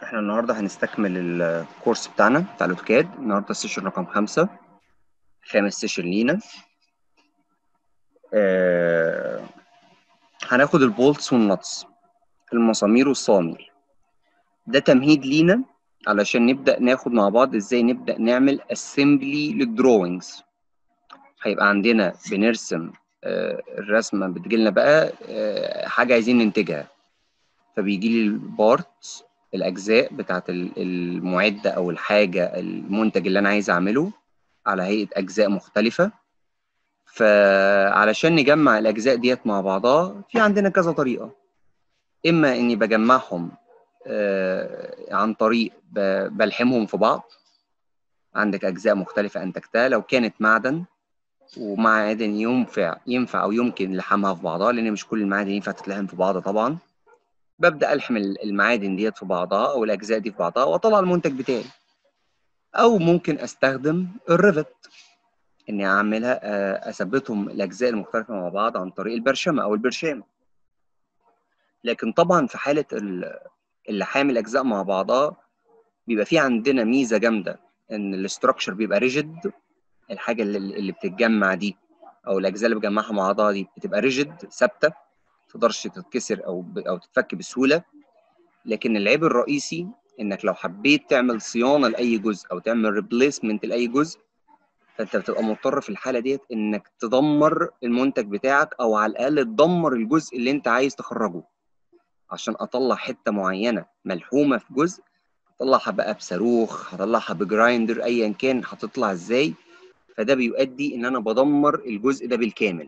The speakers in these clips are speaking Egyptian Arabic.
احنا النهارده هنستكمل الكورس بتاعنا بتاع الاوتوكاد النهارده السيشن رقم خمسة خامس سيشن لينا آه هناخد البولتس والنتس المسامير والصواميل ده تمهيد لينا علشان نبدأ ناخد مع بعض ازاي نبدأ نعمل اسمبلي للدروينجز هيبقى عندنا بنرسم آه الرسمة بتجيلنا بقى آه حاجة عايزين ننتجها فبيجي لي البارت الاجزاء بتاعت المعده او الحاجه المنتج اللي انا عايز اعمله على هيئه اجزاء مختلفه فعلشان نجمع الاجزاء ديت مع بعضها في عندنا كذا طريقه اما اني بجمعهم عن طريق بلحمهم في بعض عندك اجزاء مختلفه انتجتها لو كانت معدن ومعادن ينفع ينفع او يمكن لحمها في بعضها لان مش كل المعادن ينفع تتلحم في بعض طبعا ببدا الحم المعادن ديت في بعضها او الاجزاء دي في بعضها واطلع المنتج بتاعي او ممكن استخدم الريفت اني اعملها اثبتهم الاجزاء المختلفه مع بعض عن طريق البرشمه او البرشام لكن طبعا في حاله اللحام الاجزاء مع بعضها بيبقى في عندنا ميزه جامده ان الاستراكشر بيبقى ريجيد الحاجه اللي, اللي بتتجمع دي او الاجزاء اللي بجمعها مع بعضها دي بتبقى ريجيد ثابته تقدرش تتكسر او او تتفك بسهوله لكن العيب الرئيسي انك لو حبيت تعمل صيانه لاي جزء او تعمل ريبليسمنت لاي جزء فانت بتبقى مضطر في الحاله ديت انك تدمر المنتج بتاعك او على الاقل تدمر الجزء اللي انت عايز تخرجه عشان اطلع حته معينه ملحومه في جزء هطلعها بقى بصاروخ هطلعها بجرايندر ايا كان هتطلع ازاي فده بيؤدي ان انا بدمر الجزء ده بالكامل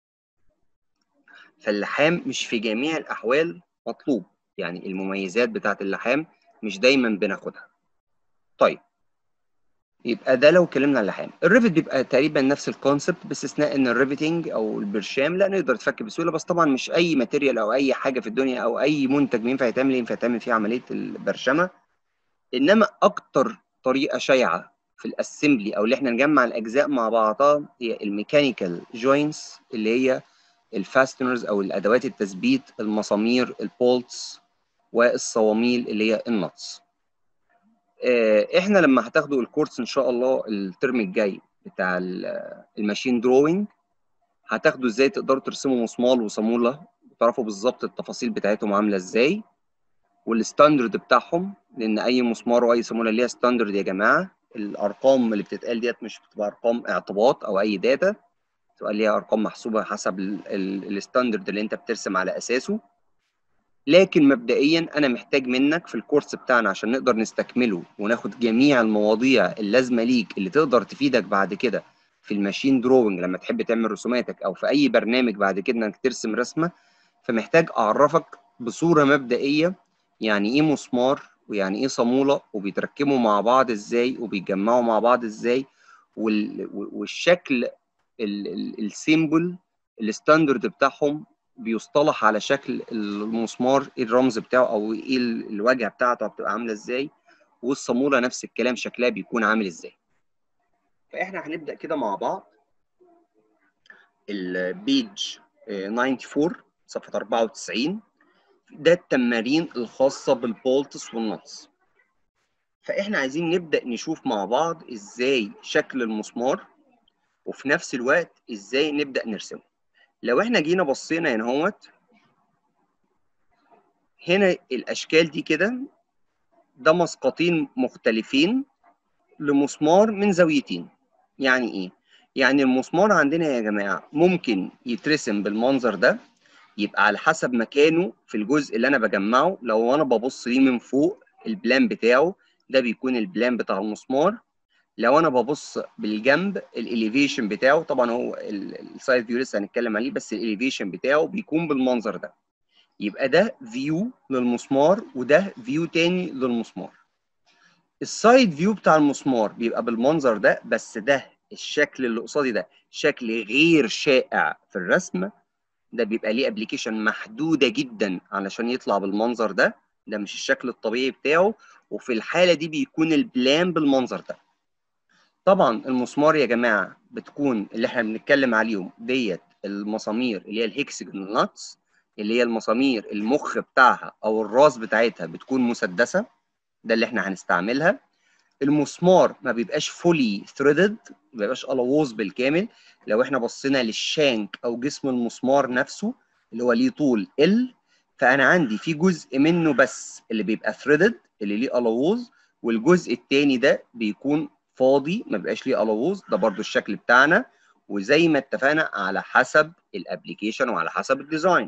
فاللحام مش في جميع الاحوال مطلوب يعني المميزات بتاعه اللحام مش دايما بناخدها طيب يبقى ده لو اتكلمنا عن اللحام الريفت بيبقى تقريبا نفس الكونسبت باستثناء ان الريفتنج او البرشام لا نقدر تفك بسهوله بس طبعا مش اي ماتيريال او اي حاجه في الدنيا او اي منتج ينفع يتعمل ينفع يتعمل فيه عمليه البرشمه انما اكتر طريقه شائعه في الاسمبلي او اللي احنا نجمع الاجزاء مع بعضها هي الميكانيكال جوينتس اللي هي الفاستنرز او الادوات التثبيت المسامير البولتس والصواميل اللي هي النتس احنا لما هتاخدوا الكورس ان شاء الله الترم الجاي بتاع الماشين دروينج هتاخدوا ازاي تقدروا ترسموا مسمار وصاموله وتعرفوا بالظبط التفاصيل بتاعتهم عامله ازاي والستاندرد بتاعهم لان اي مسمار واي صاموله ليها ستاندرد يا جماعه الارقام اللي بتتقال ديت مش بتبقى ارقام اعتباط او اي داتا تبقى ليها ارقام محسوبه حسب الستاندرد اللي انت بترسم على اساسه لكن مبدئيا انا محتاج منك في الكورس بتاعنا عشان نقدر نستكمله وناخد جميع المواضيع اللازمه ليك اللي تقدر تفيدك بعد كده في الماشين دروينج لما تحب تعمل رسوماتك او في اي برنامج بعد كده انك ترسم رسمه فمحتاج اعرفك بصوره مبدئيه يعني ايه مسمار ويعني ايه صاموله وبيتركبوا مع بعض ازاي وبيتجمعوا مع بعض ازاي والشكل السيمبل الستاندرد بتاعهم بيصطلح على شكل المسمار ايه الرمز بتاعه او ايه الواجهه بتاعته بتبقى عامله ازاي والصاموله نفس الكلام شكلها بيكون عامل ازاي فاحنا هنبدا كده مع بعض البيج 94 صفحه 94 ده التمارين الخاصه بالبولتس والنتس فاحنا عايزين نبدا نشوف مع بعض ازاي شكل المسمار وفي نفس الوقت ازاي نبدا نرسمه لو احنا جينا بصينا هنا اهوت هنا الاشكال دي كده ده مسقطين مختلفين لمسمار من زاويتين يعني ايه يعني المسمار عندنا يا جماعه ممكن يترسم بالمنظر ده يبقى على حسب مكانه في الجزء اللي انا بجمعه لو انا ببص ليه من فوق البلان بتاعه ده بيكون البلان بتاع المسمار لو انا ببص بالجنب الاليفيشن بتاعه طبعا هو السايد فيو لسه هنتكلم عليه بس الاليفيشن بتاعه بيكون بالمنظر ده يبقى ده فيو للمسمار وده فيو تاني للمسمار السايد فيو بتاع المسمار بيبقى بالمنظر ده بس ده الشكل اللي قصادي ده شكل غير شائع في الرسم ده بيبقى ليه ابلكيشن محدوده جدا علشان يطلع بالمنظر ده ده مش الشكل الطبيعي بتاعه وفي الحاله دي بيكون البلان بالمنظر ده طبعا المسمار يا جماعه بتكون اللي احنا بنتكلم عليهم ديت المسامير اللي هي الهكسجون ناتس اللي هي المسامير المخ بتاعها او الراس بتاعتها بتكون مسدسه ده اللي احنا هنستعملها المسمار ما بيبقاش فولي ثريدد ما بيبقاش الووز بالكامل لو احنا بصينا للشانك او جسم المسمار نفسه اللي هو ليه طول ال فانا عندي في جزء منه بس اللي بيبقى ثريدد اللي ليه الووز والجزء الثاني ده بيكون فاضي ما بيبقاش ليه الووز ده برضو الشكل بتاعنا وزي ما اتفقنا على حسب الابلكيشن وعلى حسب الديزاين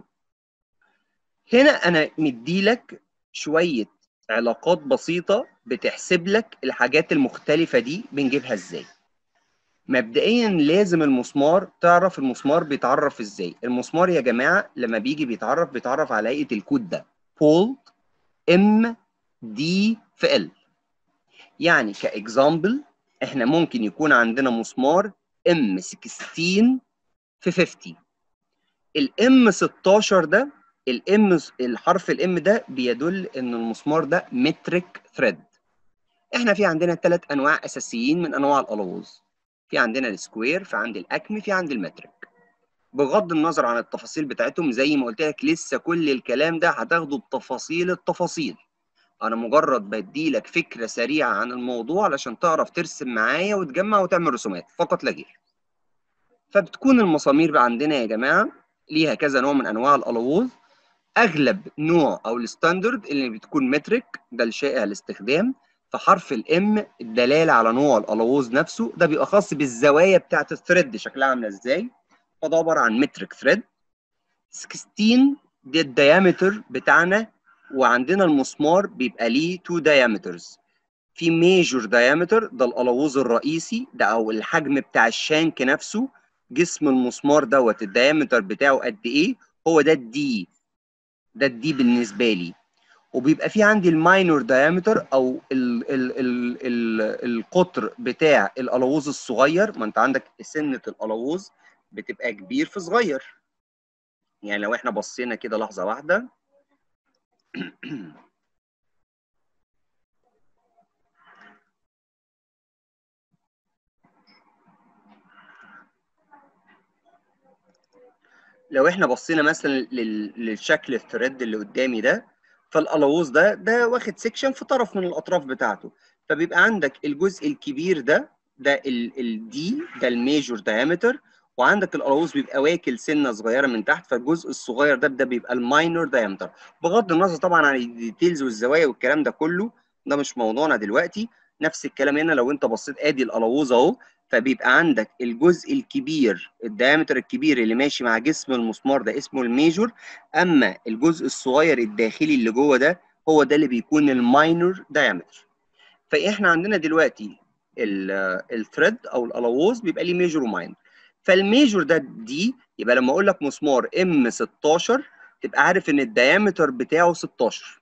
هنا انا مديلك شويه علاقات بسيطه بتحسب لك الحاجات المختلفه دي بنجيبها ازاي مبدئيا لازم المسمار تعرف المسمار بيتعرف ازاي المسمار يا جماعه لما بيجي بيتعرف بيتعرف على هيئه الكود ده بولد ام دي في ال يعني كاكزامبل احنا ممكن يكون عندنا مسمار ام 16 في 50 الام 16 ده الام الحرف الام ده بيدل ان المسمار ده متريك ثريد احنا في عندنا ثلاث انواع اساسيين من انواع الالوز في عندنا السكوير في عندي الاكمي في عندي المتريك بغض النظر عن التفاصيل بتاعتهم زي ما قلت لك لسه كل الكلام ده هتاخده بتفاصيل التفاصيل انا مجرد بدي لك فكره سريعه عن الموضوع علشان تعرف ترسم معايا وتجمع وتعمل رسومات فقط لا غير فبتكون المسامير بقى عندنا يا جماعه ليها كذا نوع من انواع الالوز اغلب نوع او الستاندرد اللي بتكون متريك ده الشائع الاستخدام فحرف الام الدلاله على نوع الالوز نفسه ده بيبقى خاص بالزوايا بتاعه الثريد شكلها عامله ازاي فده عباره عن متريك ثريد 16 دي الديامتر بتاعنا وعندنا المسمار بيبقى ليه تو diameters في ميجور diameter ده الالوز الرئيسي ده او الحجم بتاع الشانك نفسه جسم المسمار دوت الديامتر بتاعه قد ايه هو ده الدي ده الدي بالنسبه لي وبيبقى في عندي الماينور دايمتر او ال ال ال ال القطر بتاع الالوز الصغير ما انت عندك سنه الالوز بتبقى كبير في صغير يعني لو احنا بصينا كده لحظه واحده لو احنا بصينا مثلا للشكل الثريد اللي قدامي ده فالالوز ده ده واخد سيكشن في طرف من الاطراف بتاعته فبيبقى عندك الجزء الكبير ده ده الدي ده الميجور دايمتر وعندك الالوز بيبقى واكل سنه صغيره من تحت فالجزء الصغير ده ده بيبقى الماينور دايمتر بغض النظر طبعا عن الديتيلز والزوايا والكلام ده كله ده مش موضوعنا دلوقتي نفس الكلام هنا لو انت بصيت ادي الالوز اهو فبيبقى عندك الجزء الكبير الدايمتر الكبير اللي ماشي مع جسم المسمار ده اسمه الميجور اما الجزء الصغير الداخلي اللي جوه ده هو ده اللي بيكون الماينور دايمتر فاحنا عندنا دلوقتي الثريد او الالوز بيبقى ليه ميجور وماينور فالميجور ده دي يبقى لما اقول لك مسمار ام 16 تبقى عارف ان الدايمتر بتاعه 16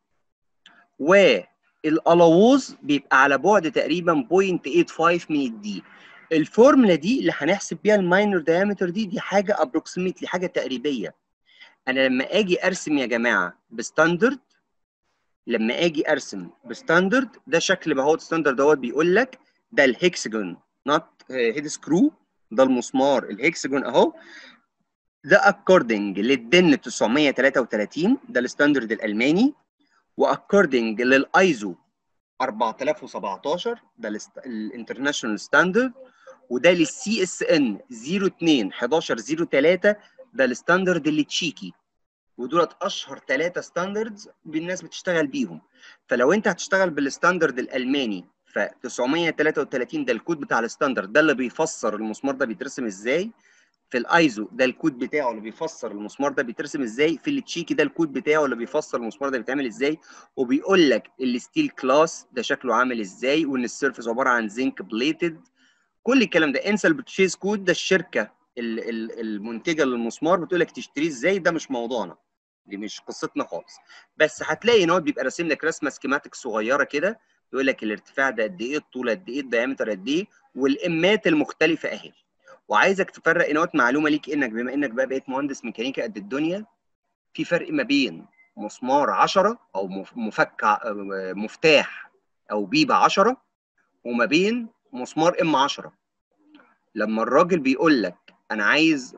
والالوز بيبقى على بعد تقريبا 0.85 من الدي الفورمولا دي اللي هنحسب بيها الماينور دايمتر دي دي حاجه ابروكسيميتلي حاجه تقريبيه انا لما اجي ارسم يا جماعه بستاندرد لما اجي ارسم بستاندرد ده شكل ما هو ستاندرد دوت بيقول لك ده الهكسجون نوت هيد سكرو ده المسمار الهكسجون اهو ده اكوردنج للدن 933 ده الستاندرد الالماني واكوردنج للايزو 4017 ده الانترناشونال ستاندرد وده للسي اس ان 02 1103 ده الستاندرد اللي تشيكي ودولت اشهر ثلاثه ستاندردز الناس بتشتغل بيهم فلو انت هتشتغل بالستاندرد الالماني ف 933 ده الكود بتاع الستاندرد ده اللي بيفسر المسمار ده بيترسم ازاي في الايزو ده الكود بتاعه اللي بيفسر المسمار ده بيترسم ازاي في التشيكي ده الكود بتاعه اللي بيفسر المسمار ده بيتعمل ازاي وبيقول لك الستيل كلاس ده شكله عامل ازاي وان السيرفيس عباره عن زنك بليتد كل الكلام ده انسى البرتشيز كود ده الشركه المنتجه للمسمار بتقول لك تشتريه ازاي ده مش موضوعنا دي مش قصتنا خالص بس هتلاقي ان هو بيبقى راسم لك رسمه سكيماتيك صغيره كده يقول لك الارتفاع ده قد ايه الطول قد ايه الدايمتر قد ايه والامات المختلفه اهي وعايزك تفرق نوت معلومه ليك انك بما انك بقى بقيت مهندس ميكانيكا قد الدنيا في فرق ما بين مسمار 10 او مفك مفتاح او بيبه 10 وما بين مسمار ام 10 لما الراجل بيقول لك انا عايز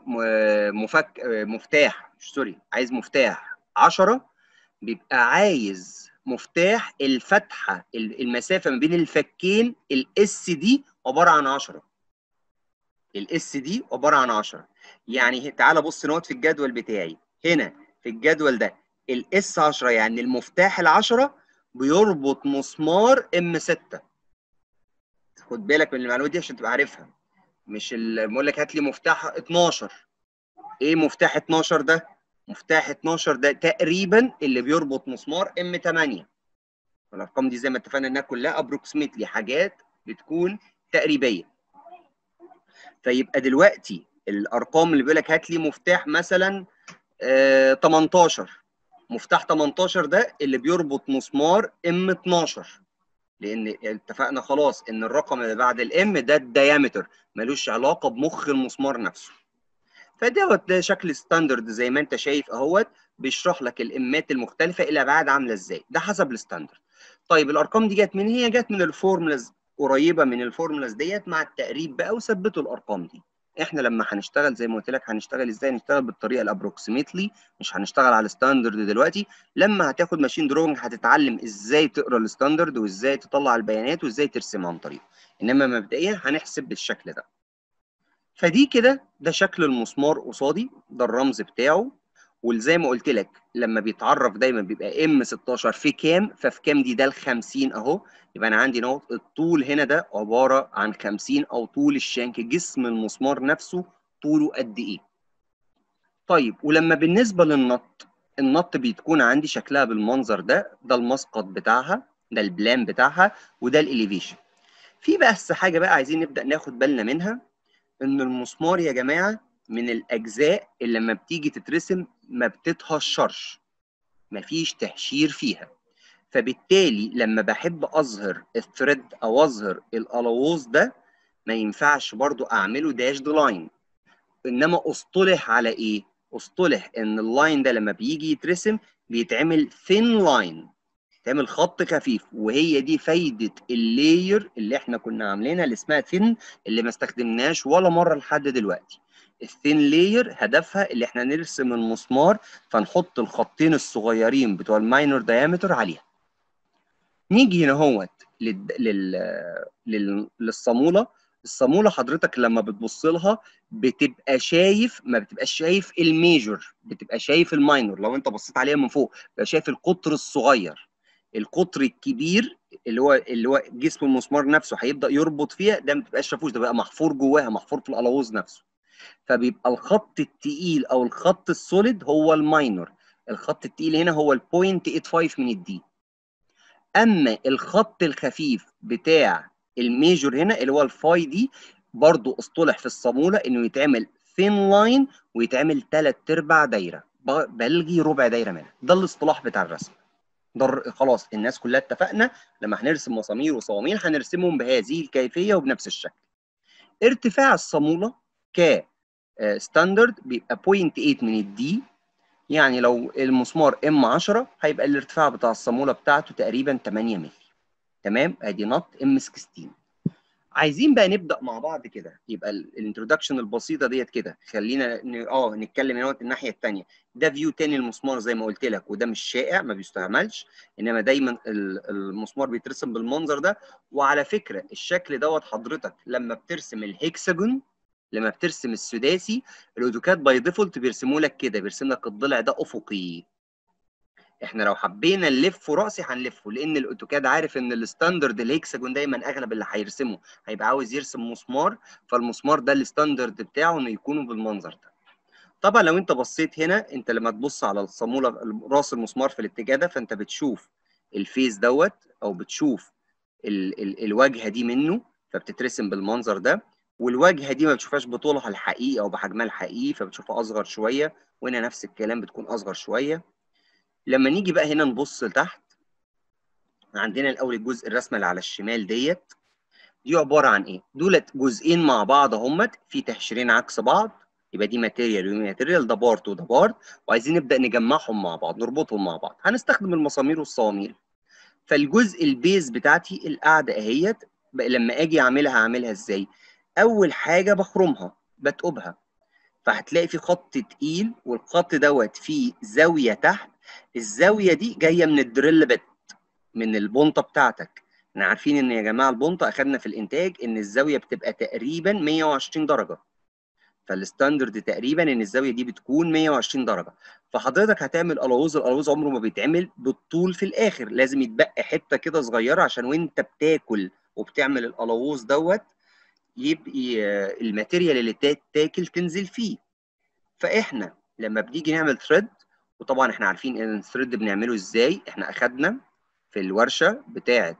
مفك مفتاح سوري عايز مفتاح 10 بيبقى عايز مفتاح الفتحه المسافه ما بين الفكين الاس دي عباره عن 10 الاس دي عباره عن 10 يعني تعالى بص نوت في الجدول بتاعي هنا في الجدول ده الاس 10 يعني المفتاح ال10 بيربط مسمار ام 6 خد بالك من المعلومات دي عشان تبقى عارفها مش بقول لك هات لي مفتاح 12 ايه مفتاح 12 ده مفتاح 12 ده تقريبا اللي بيربط مسمار ام 8 الارقام دي زي ما اتفقنا انها كلها ابروكسيمتلي حاجات بتكون تقريبيه فيبقى دلوقتي الارقام اللي بيقول لك هات لي مفتاح مثلا آه 18 مفتاح 18 ده اللي بيربط مسمار ام 12 لان اتفقنا خلاص ان الرقم اللي بعد الام ده الديامتر ملوش علاقه بمخ المسمار نفسه فدوت ده شكل ستاندرد زي ما انت شايف اهوت بيشرح لك الامات المختلفه الابعاد عامله ازاي ده حسب الستاندرد طيب الارقام دي جت من هي جت من الفورمولاز قريبه من الفورمولاز ديت مع التقريب بقى وثبتوا الارقام دي احنا لما هنشتغل زي ما قلت لك هنشتغل ازاي هنشتغل بالطريقه الابروكسيميتلي مش هنشتغل على الستاندرد دلوقتي لما هتاخد ماشين درونج هتتعلم ازاي تقرا الستاندرد وازاي تطلع البيانات وازاي ترسمها عن طريقه انما مبدئيا هنحسب بالشكل ده فدي كده ده شكل المسمار قصادي ده الرمز بتاعه وزي ما قلت لك لما بيتعرف دايما بيبقى ام 16 في كام ففي كام دي ده ال 50 اهو يبقى انا عندي نقط الطول هنا ده عباره عن 50 او طول الشانك جسم المسمار نفسه طوله قد ايه طيب ولما بالنسبه للنط النط بتكون عندي شكلها بالمنظر ده ده المسقط بتاعها ده البلان بتاعها وده الاليفيشن في بس حاجه بقى عايزين نبدا ناخد بالنا منها ان المسمار يا جماعه من الاجزاء اللي لما بتيجي تترسم ما بتتهشرش مفيش تهشير فيها فبالتالي لما بحب اظهر الثريد او اظهر الالووز ده ما ينفعش برضو اعمله داشد لاين انما اصطلح على ايه اصطلح ان اللاين ده لما بيجي يترسم بيتعمل ثين لاين تعمل خط خفيف وهي دي فايده اللاير اللي احنا كنا عاملينها اللي اسمها ثين اللي ما استخدمناش ولا مره لحد دلوقتي الثين لاير هدفها اللي احنا نرسم المسمار فنحط الخطين الصغيرين بتوع الماينور دايمتر عليها نيجي هنا اهوت لل... لل... لل... للصاموله الصاموله حضرتك لما بتبص لها بتبقى شايف ما بتبقاش شايف الميجور بتبقى شايف الماينور لو انت بصيت عليها من فوق بتبقى شايف القطر الصغير القطر الكبير اللي هو اللي هو جسم المسمار نفسه هيبدا يربط فيها ده ما بتبقاش شافوش ده بقى محفور جواها محفور في الالوز نفسه فبيبقى الخط التقيل او الخط السوليد هو الماينور الخط التقيل هنا هو البوينت 85 من الدي اما الخط الخفيف بتاع الميجور هنا اللي هو الفاي دي برضو اصطلح في الصاموله انه يتعمل ثين لاين ويتعمل ثلاث ارباع دايره بلغي ربع دايره منها ده الاصطلاح بتاع الرسم ده خلاص الناس كلها اتفقنا لما هنرسم مسامير وصواميل هنرسمهم بهذه الكيفيه وبنفس الشكل ارتفاع الصاموله ك ستاندرد بيبقى 0.8 من الدي يعني لو المسمار ام 10 هيبقى الارتفاع بتاع الصاموله بتاعته تقريبا 8 مللي تمام ادي نط ام 16 عايزين بقى نبدا مع بعض كده يبقى الانترودكشن البسيطه ديت كده خلينا اه نتكلم هنا الناحيه الثانيه ده فيو تاني للمسمار زي ما قلت لك وده مش شائع ما بيستعملش انما دايما المسمار بيترسم بالمنظر ده وعلى فكره الشكل دوت حضرتك لما بترسم الهكساجون لما بترسم السداسي الاوتوكاد باي ديفولت بيرسموا لك كده بيرسم لك الضلع ده افقي احنا لو حبينا نلفه راسي هنلفه لان الاوتوكاد عارف ان الستاندرد الهكساجون دايما اغلب اللي هيرسمه هيبقى عاوز يرسم مسمار فالمسمار ده الستاندرد بتاعه انه يكون بالمنظر ده طبعا لو انت بصيت هنا انت لما تبص على الصاموله راس المسمار في الاتجاه ده فانت بتشوف الفيس دوت او بتشوف ال ال الواجهه دي منه فبتترسم بالمنظر ده والواجهه دي ما بتشوفهاش بطولها الحقيقي او بحجمها الحقيقي فبتشوفها اصغر شويه وهنا نفس الكلام بتكون اصغر شويه لما نيجي بقى هنا نبص لتحت عندنا الاول الجزء الرسمه اللي على الشمال ديت دي عباره عن ايه دولت جزئين مع بعض اهمت في تهشيرين عكس بعض يبقى دي ماتيريال ودي ماتيريال ده بارت وده بارت وعايزين نبدا نجمعهم مع بعض نربطهم مع بعض هنستخدم المسامير والصواميل فالجزء البيز بتاعتي القاعده اهيت لما اجي اعملها اعملها ازاي اول حاجه بخرمها بتقبها فهتلاقي في خط تقيل والخط دوت فيه زاويه تحت الزاويه دي جايه من الدريل بت من البونطه بتاعتك احنا عارفين ان يا جماعه البونطه اخذنا في الانتاج ان الزاويه بتبقى تقريبا 120 درجه فالستاندرد تقريبا ان الزاويه دي بتكون 120 درجه فحضرتك هتعمل الوز الالوز عمره ما بيتعمل بالطول في الاخر لازم يتبقى حته كده صغيره عشان وانت بتاكل وبتعمل الالوز دوت يبقى الماتيريال اللي تاكل تنزل فيه فاحنا لما بنيجي نعمل ثريد وطبعا احنا عارفين ان الثريد بنعمله ازاي احنا اخدنا في الورشه بتاعه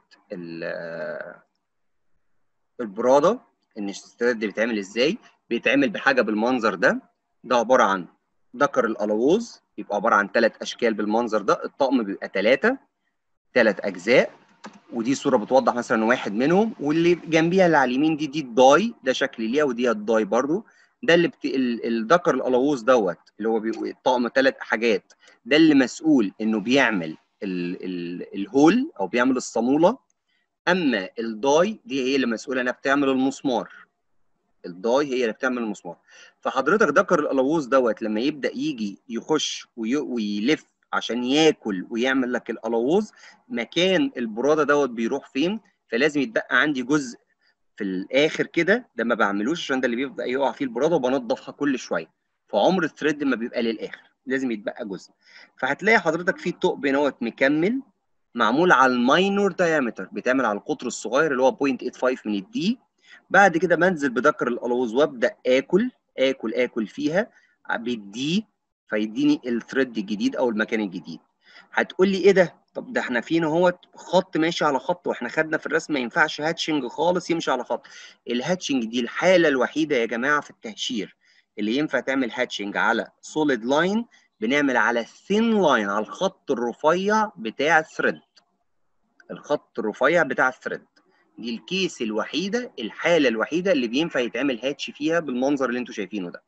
البراده ان الثريد بيتعمل ازاي بيتعمل بحاجه بالمنظر ده ده عباره عن ذكر الالوز يبقى عباره عن ثلاث اشكال بالمنظر ده الطقم بيبقى ثلاثه ثلاث اجزاء ودي صوره بتوضح مثلا واحد منهم واللي جنبيها اللي على اليمين دي دي الداي ده شكل ليها ودي الداي برضو ده اللي بت... الذكر الالوز دوت اللي هو بيبقى طقم ثلاث حاجات ده اللي مسؤول انه بيعمل ال... ال... الهول او بيعمل الصاموله اما الداي دي هي اللي مسؤوله انها بتعمل المسمار الداي هي اللي بتعمل المسمار فحضرتك ذكر الالوز دوت لما يبدا يجي يخش وي... ويلف عشان ياكل ويعمل لك الالوز مكان البراده دوت بيروح فين فلازم يتبقى عندي جزء في الاخر كده ده ما بعملوش عشان ده اللي بيبدا يقع فيه البراده وبنضفها كل شويه فعمر الثريد ما بيبقى للاخر لازم يتبقى جزء فهتلاقي حضرتك في ثقب دوت مكمل معمول على الماينور دايمتر بيتعمل على القطر الصغير اللي هو 0.85 من الدي بعد كده بنزل بذكر الالوز وابدا اكل اكل اكل فيها بالدي فيديني الثريد الجديد او المكان الجديد هتقول لي ايه ده طب ده احنا فينا هو خط ماشي على خط واحنا خدنا في الرسم ما ينفعش هاتشنج خالص يمشي على خط الهاتشنج دي الحاله الوحيده يا جماعه في التهشير اللي ينفع تعمل هاتشنج على سوليد لاين بنعمل على ثين لاين على الخط الرفيع بتاع الثريد الخط الرفيع بتاع الثريد دي الكيس الوحيده الحاله الوحيده اللي بينفع يتعمل هاتش فيها بالمنظر اللي انتوا شايفينه ده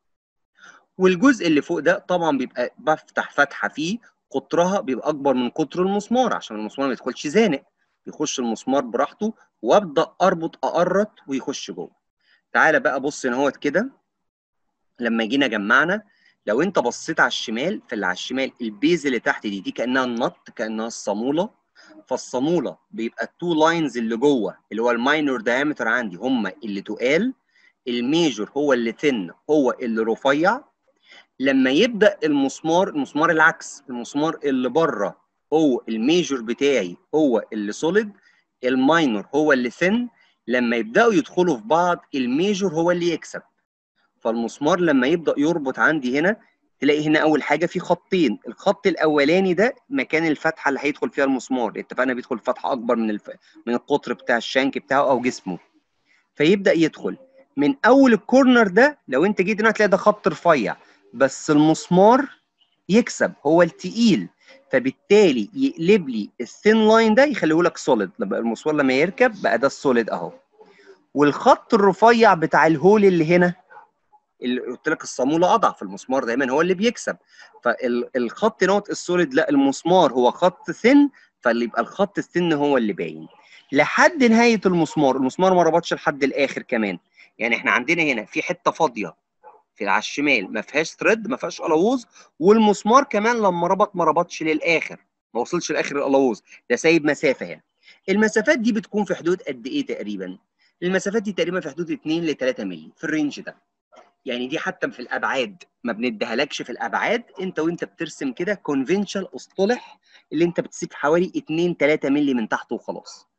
والجزء اللي فوق ده طبعا بيبقى بفتح فتحه فيه قطرها بيبقى اكبر من قطر المسمار عشان المسمار ما يدخلش زانق بيخش المسمار براحته وابدا اربط اقرط ويخش جوه تعالى بقى بص هنا اهوت كده لما جينا جمعنا لو انت بصيت على الشمال فاللي على الشمال البيز اللي تحت دي دي كانها النط كانها الصاموله فالصاموله بيبقى التو لاينز اللي جوه اللي هو الماينور دايمتر عندي هم اللي تقال الميجور هو اللي ثن هو اللي رفيع لما يبدا المسمار المسمار العكس المسمار اللي بره هو الميجور بتاعي هو اللي سوليد الماينور هو اللي ثن لما يبداوا يدخلوا في بعض الميجور هو اللي يكسب فالمسمار لما يبدا يربط عندي هنا تلاقي هنا اول حاجه في خطين الخط الاولاني ده مكان الفتحه اللي هيدخل فيها المسمار اتفقنا بيدخل فتحه اكبر من الف... من القطر بتاع الشانك بتاعه او جسمه فيبدا يدخل من اول الكورنر ده لو انت جيت هنا هتلاقي ده خط رفيع بس المسمار يكسب هو التقيل فبالتالي يقلب لي الثين لاين ده يخليه لك سوليد لما المسمار لما يركب بقى ده السوليد اهو والخط الرفيع بتاع الهول اللي هنا اللي قلت لك الصاموله اضعف المسمار دايما هو اللي بيكسب فالخط نوت السوليد لا المسمار هو خط ثن فاللي يبقى الخط الثن هو اللي باين لحد نهايه المسمار المسمار ما ربطش لحد الاخر كمان يعني احنا عندنا هنا في حته فاضيه في على الشمال ما فيهاش ثريد ما فيهاش الووز والمسمار كمان لما ربط ما ربطش للاخر ما وصلش لاخر الالووز ده سايب مسافه هنا المسافات دي بتكون في حدود قد ايه تقريبا المسافات دي تقريبا في حدود 2 ل 3 مللي في الرينج ده يعني دي حتى في الابعاد ما بنديهالكش في الابعاد انت وانت بترسم كده كونفنشال اصطلح اللي انت بتسيب حوالي 2 3 مللي من تحت وخلاص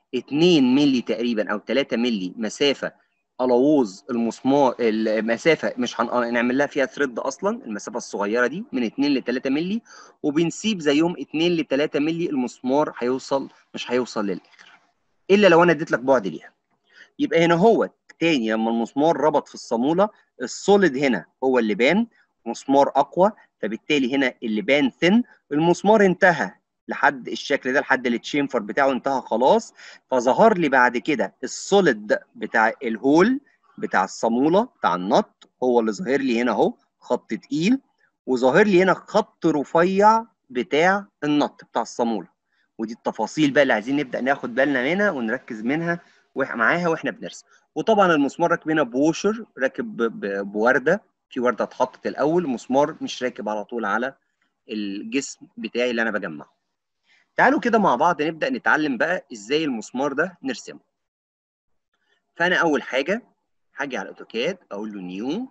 2 مللي تقريبا او 3 مللي مسافه الووز المسمار المسافه مش هنعمل لها فيها ثريد اصلا المسافه الصغيره دي من 2 ل 3 مللي وبنسيب زيهم 2 ل 3 مللي المسمار هيوصل مش هيوصل للاخر الا لو انا اديت لك بعد ليها يبقى هنا هو تاني لما المسمار ربط في الصاموله السوليد هنا هو اللي بان مسمار اقوى فبالتالي هنا اللي بان ثن المسمار انتهى لحد الشكل ده لحد التشيمفر بتاعه انتهى خلاص فظهر لي بعد كده السوليد بتاع الهول بتاع الصاموله بتاع النط هو اللي ظاهر لي هنا اهو خط تقيل وظاهر لي هنا خط رفيع بتاع النط بتاع الصاموله ودي التفاصيل بقى اللي عايزين نبدا ناخد بالنا منها ونركز منها معاها واحنا بنرسم وطبعا المسمار راكب هنا بوشر راكب بورده في ورده اتحطت الاول مسمار مش راكب على طول على الجسم بتاعي اللي انا بجمعه تعالوا كده مع بعض نبدا نتعلم بقى ازاي المسمار ده نرسمه فانا اول حاجه هاجي على الاوتوكاد اقول له نيو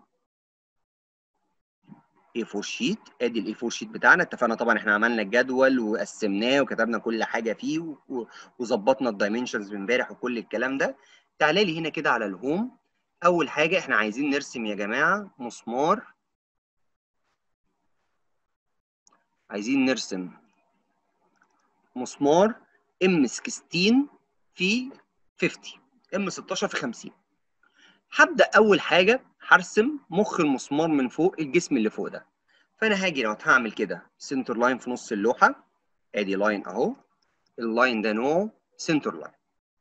A4 شيت ادي الاي 4 شيت بتاعنا اتفقنا طبعا احنا عملنا الجدول وقسمناه وكتبنا كل حاجه فيه وظبطنا الدايمنشنز من امبارح وكل الكلام ده تعالى لي هنا كده على الهوم اول حاجه احنا عايزين نرسم يا جماعه مسمار عايزين نرسم مسمار ام 16 في 50 ام 16 في 50 هبدا اول حاجه هرسم مخ المسمار من فوق الجسم اللي فوق ده فانا هاجي لو هعمل كده سنتر لاين في نص اللوحه ادي لاين اهو اللاين ده نوعه سنتر لاين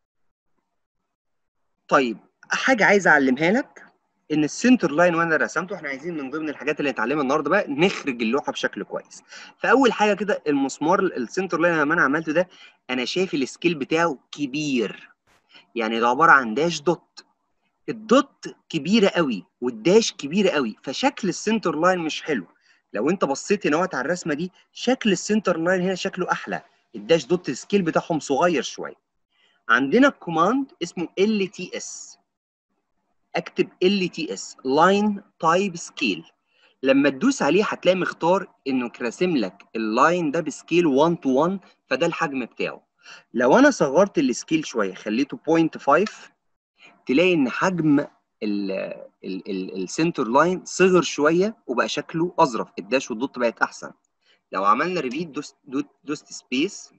طيب حاجه عايز اعلمها لك ان السنتر لاين وانا رسمته احنا عايزين من ضمن الحاجات اللي نتعلمها النهارده بقى نخرج اللوحه بشكل كويس فاول حاجه كده المسمار السنتر لاين لما انا عملته ده انا شايف السكيل بتاعه كبير يعني ده عباره عن داش دوت الدوت كبيره قوي والداش كبيره قوي فشكل السنتر لاين مش حلو لو انت بصيت هنا على الرسمه دي شكل السنتر لاين هنا شكله احلى الداش دوت السكيل بتاعهم صغير شويه عندنا كوماند اسمه ال تي اس اكتب ال تي اس لاين تايب سكيل لما تدوس عليه هتلاقي مختار انه راسم لك اللاين ده بسكيل 1 تو 1 فده الحجم بتاعه لو انا صغرت السكيل شويه خليته 0.5 تلاقي ان حجم السنتر لاين صغر شويه وبقى شكله اظرف الداش والدوت بقت احسن لو عملنا ريبيت دوست دوست سبيس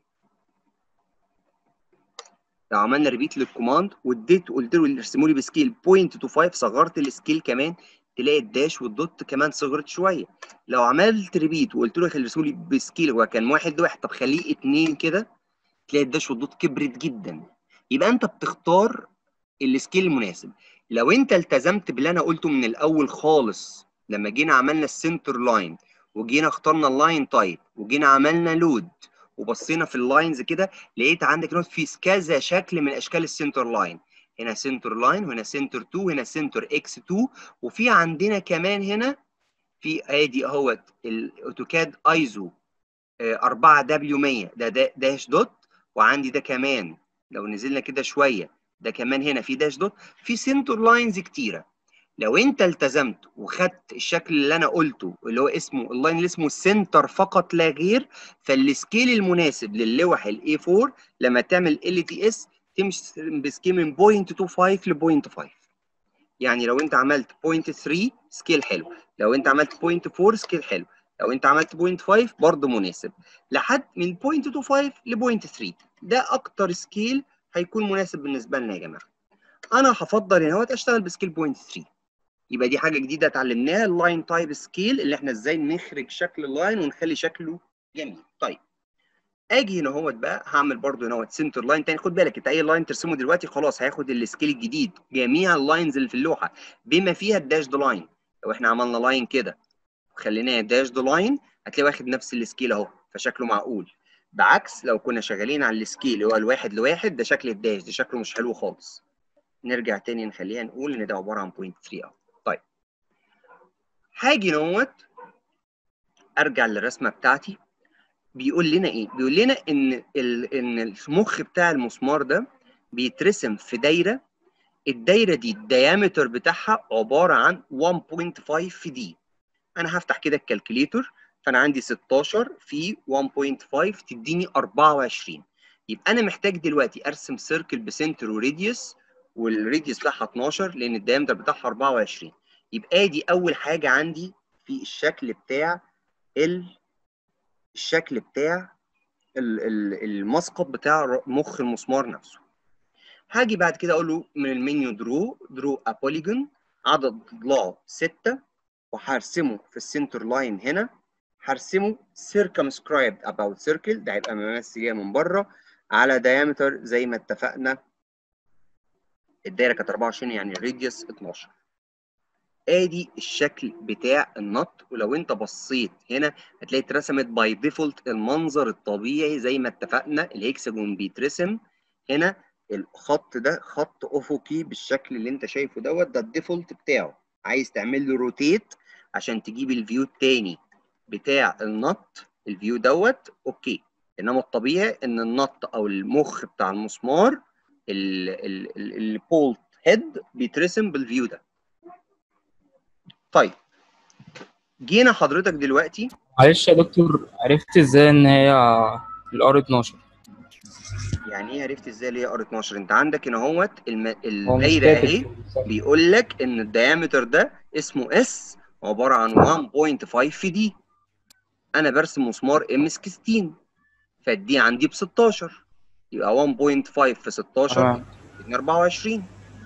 لو عملنا ريبيت للكوماند واديت قلت له ارسموا لي بسكيل 0.25 صغرت السكيل كمان تلاقي الداش والدوت كمان صغرت شويه لو عملت ريبيت وقلت له ارسموا لي بسكيل هو كان واحد لواحد طب خليه اتنين كده تلاقي الداش والدوت كبرت جدا يبقى انت بتختار السكيل المناسب لو انت التزمت باللي انا قلته من الاول خالص لما جينا عملنا السنتر لاين وجينا اخترنا اللاين تايب وجينا عملنا لود وبصينا في اللاينز كده لقيت عندك نوت في كذا شكل من اشكال السنتر لاين هنا سنتر لاين وهنا سنتر 2 وهنا سنتر اكس 2 وفي عندنا كمان هنا في ادي اهوت الاوتوكاد ايزو 4 دبليو 100 ده داش دوت وعندي ده كمان لو نزلنا كده شويه ده كمان هنا في داش دوت في سنتر لاينز كتيره لو انت التزمت وخدت الشكل اللي انا قلته اللي هو اسمه اللاين اللي اسمه سنتر فقط لا غير فالسكيل المناسب للوح الاي 4 لما تعمل ال تي اس تمشي بسكيل من 0.25 ل 0.5 يعني لو انت عملت 0.3 سكيل حلو لو انت عملت 0.4 سكيل حلو لو انت عملت 0.5 برضه مناسب لحد من 0.25 ل 0.3 ده اكتر سكيل هيكون مناسب بالنسبه لنا يا جماعه انا هفضل هنا اشتغل بسكيل 0.3 يبقى دي حاجه جديده اتعلمناها اللاين تايب سكيل اللي احنا ازاي نخرج شكل اللاين ونخلي شكله جميل طيب اجي هنا اهوت بقى هعمل برضو هنا اهوت سنتر لاين تاني خد بالك انت اي لاين ترسمه دلوقتي خلاص هياخد السكيل الجديد جميع اللاينز اللي في اللوحه بما فيها الداش دو لاين لو احنا عملنا لاين كده وخليناه داش دو لاين هتلاقي واخد نفس السكيل اهو فشكله معقول بعكس لو كنا شغالين على السكيل اللي هو الواحد لواحد ده شكل الداش ده شكله مش حلو خالص نرجع تاني نخليها نقول ان ده عباره عن 0.3 اهو طيب هاجي نوت ارجع للرسمه بتاعتي بيقول لنا ايه بيقول لنا ان ال... ان المخ بتاع المسمار ده بيترسم في دايره الدايره دي الديامتر بتاعها عباره عن 1.5 في دي انا هفتح كده الكالكوليتور فانا عندي 16 في 1.5 تديني 24 يبقى انا محتاج دلوقتي ارسم سيركل بسنتر وريديوس والريديوس بتاعها 12 لان الدايمتر بتاعها 24 يبقى دي اول حاجه عندي في الشكل بتاع ال الشكل بتاع المسقط بتاع مخ المسمار نفسه هاجي بعد كده اقول له من المنيو درو درو ا بوليجون عدد ضلوعه 6 وهرسمه في السنتر لاين هنا هرسمه circumscribed about circle ده هيبقى ممثل من بره على diameter زي ما اتفقنا الدايره كانت 24 يعني الراديوس 12 ادي الشكل بتاع النط ولو انت بصيت هنا هتلاقي اترسمت باي ديفولت المنظر الطبيعي زي ما اتفقنا الهكسجون بيترسم هنا الخط ده خط افقي بالشكل اللي انت شايفه دوت ده الديفولت بتاعه عايز تعمل له روتيت عشان تجيب الفيو التاني بتاع النط الفيو دوت اوكي انما الطبيعي ان النط او المخ بتاع المسمار البولت هيد بيترسم بالفيو ده طيب جينا حضرتك دلوقتي معلش يا دكتور عرفت ازاي ان هي الار 12 يعني ايه عرفت ازاي اللي هي ار 12 انت عندك هنا اهوت الم... هو مش الدايره كاتب اهي بيقول لك ان الديامتر ده اسمه اس عباره عن 1.5 في دي انا برسم مسمار ام 16 فالدي عندي ب 16 يبقى 1.5 في 16 تمام. يديني 24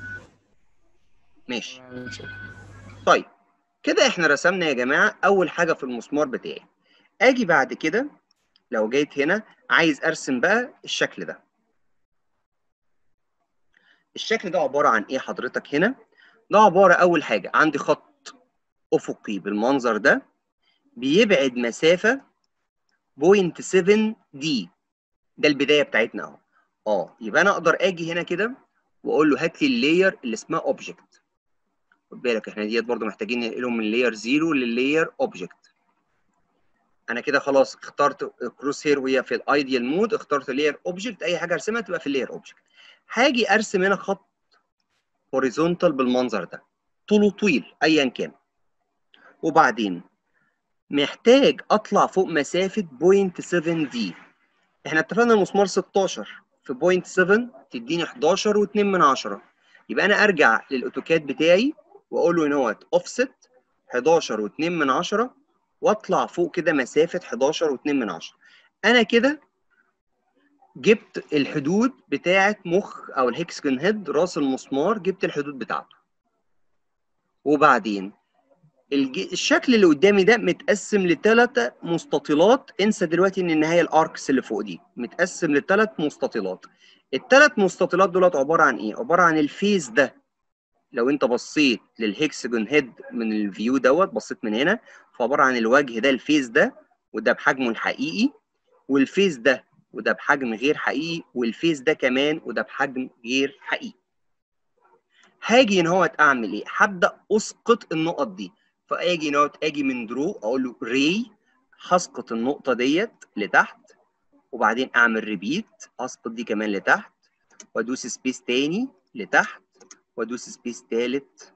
ماشي طيب كده احنا رسمنا يا جماعه اول حاجه في المسمار بتاعي اجي بعد كده لو جيت هنا عايز ارسم بقى الشكل ده الشكل ده عباره عن ايه حضرتك هنا ده عباره اول حاجه عندي خط افقي بالمنظر ده بيبعد مسافه 0.7 دي ده البدايه بتاعتنا اهو اه يبقى انا اقدر اجي هنا كده واقول له هات لي اللاير اللي اسمها اوبجكت خد بالك احنا ديت برضو محتاجين ننقلهم من لاير 0 للاير اوبجكت انا كده خلاص اخترت كروس هير وهي في الايديال مود اخترت لاير اوبجكت اي حاجه ارسمها تبقى في اللاير اوبجكت هاجي ارسم هنا خط هوريزونتال بالمنظر ده طوله طويل ايا كان وبعدين محتاج اطلع فوق مسافه 0.7 دي احنا اتفقنا المسمار 16 في 0.7 تديني 11 و2 من 10 يبقى انا ارجع للاوتوكاد بتاعي واقول له نوت اوفست 11 و2 من 10 واطلع فوق كده مسافه 11 و2 من 10 انا كده جبت الحدود بتاعه مخ او الهكسجون هيد راس المسمار جبت الحدود بتاعته وبعدين الج... الشكل اللي قدامي ده متقسم لثلاث مستطيلات انسى دلوقتي ان النهايه الاركس اللي فوق دي متقسم لثلاث مستطيلات الثلاث مستطيلات دولت عباره عن ايه عباره عن الفيس ده لو انت بصيت للهكسجون هيد من الفيو دوت بصيت من هنا فعباره عن الوجه ده الفيس ده وده بحجمه الحقيقي والفيس ده وده بحجم غير حقيقي والفيس ده كمان وده بحجم غير حقيقي هاجي ان هو اعمل ايه هبدا اسقط النقط دي فاجي نوت اجي من درو اقول له ري هسقط النقطه ديت لتحت وبعدين اعمل ريبيت اسقط دي كمان لتحت وادوس سبيس تاني لتحت وادوس سبيس تالت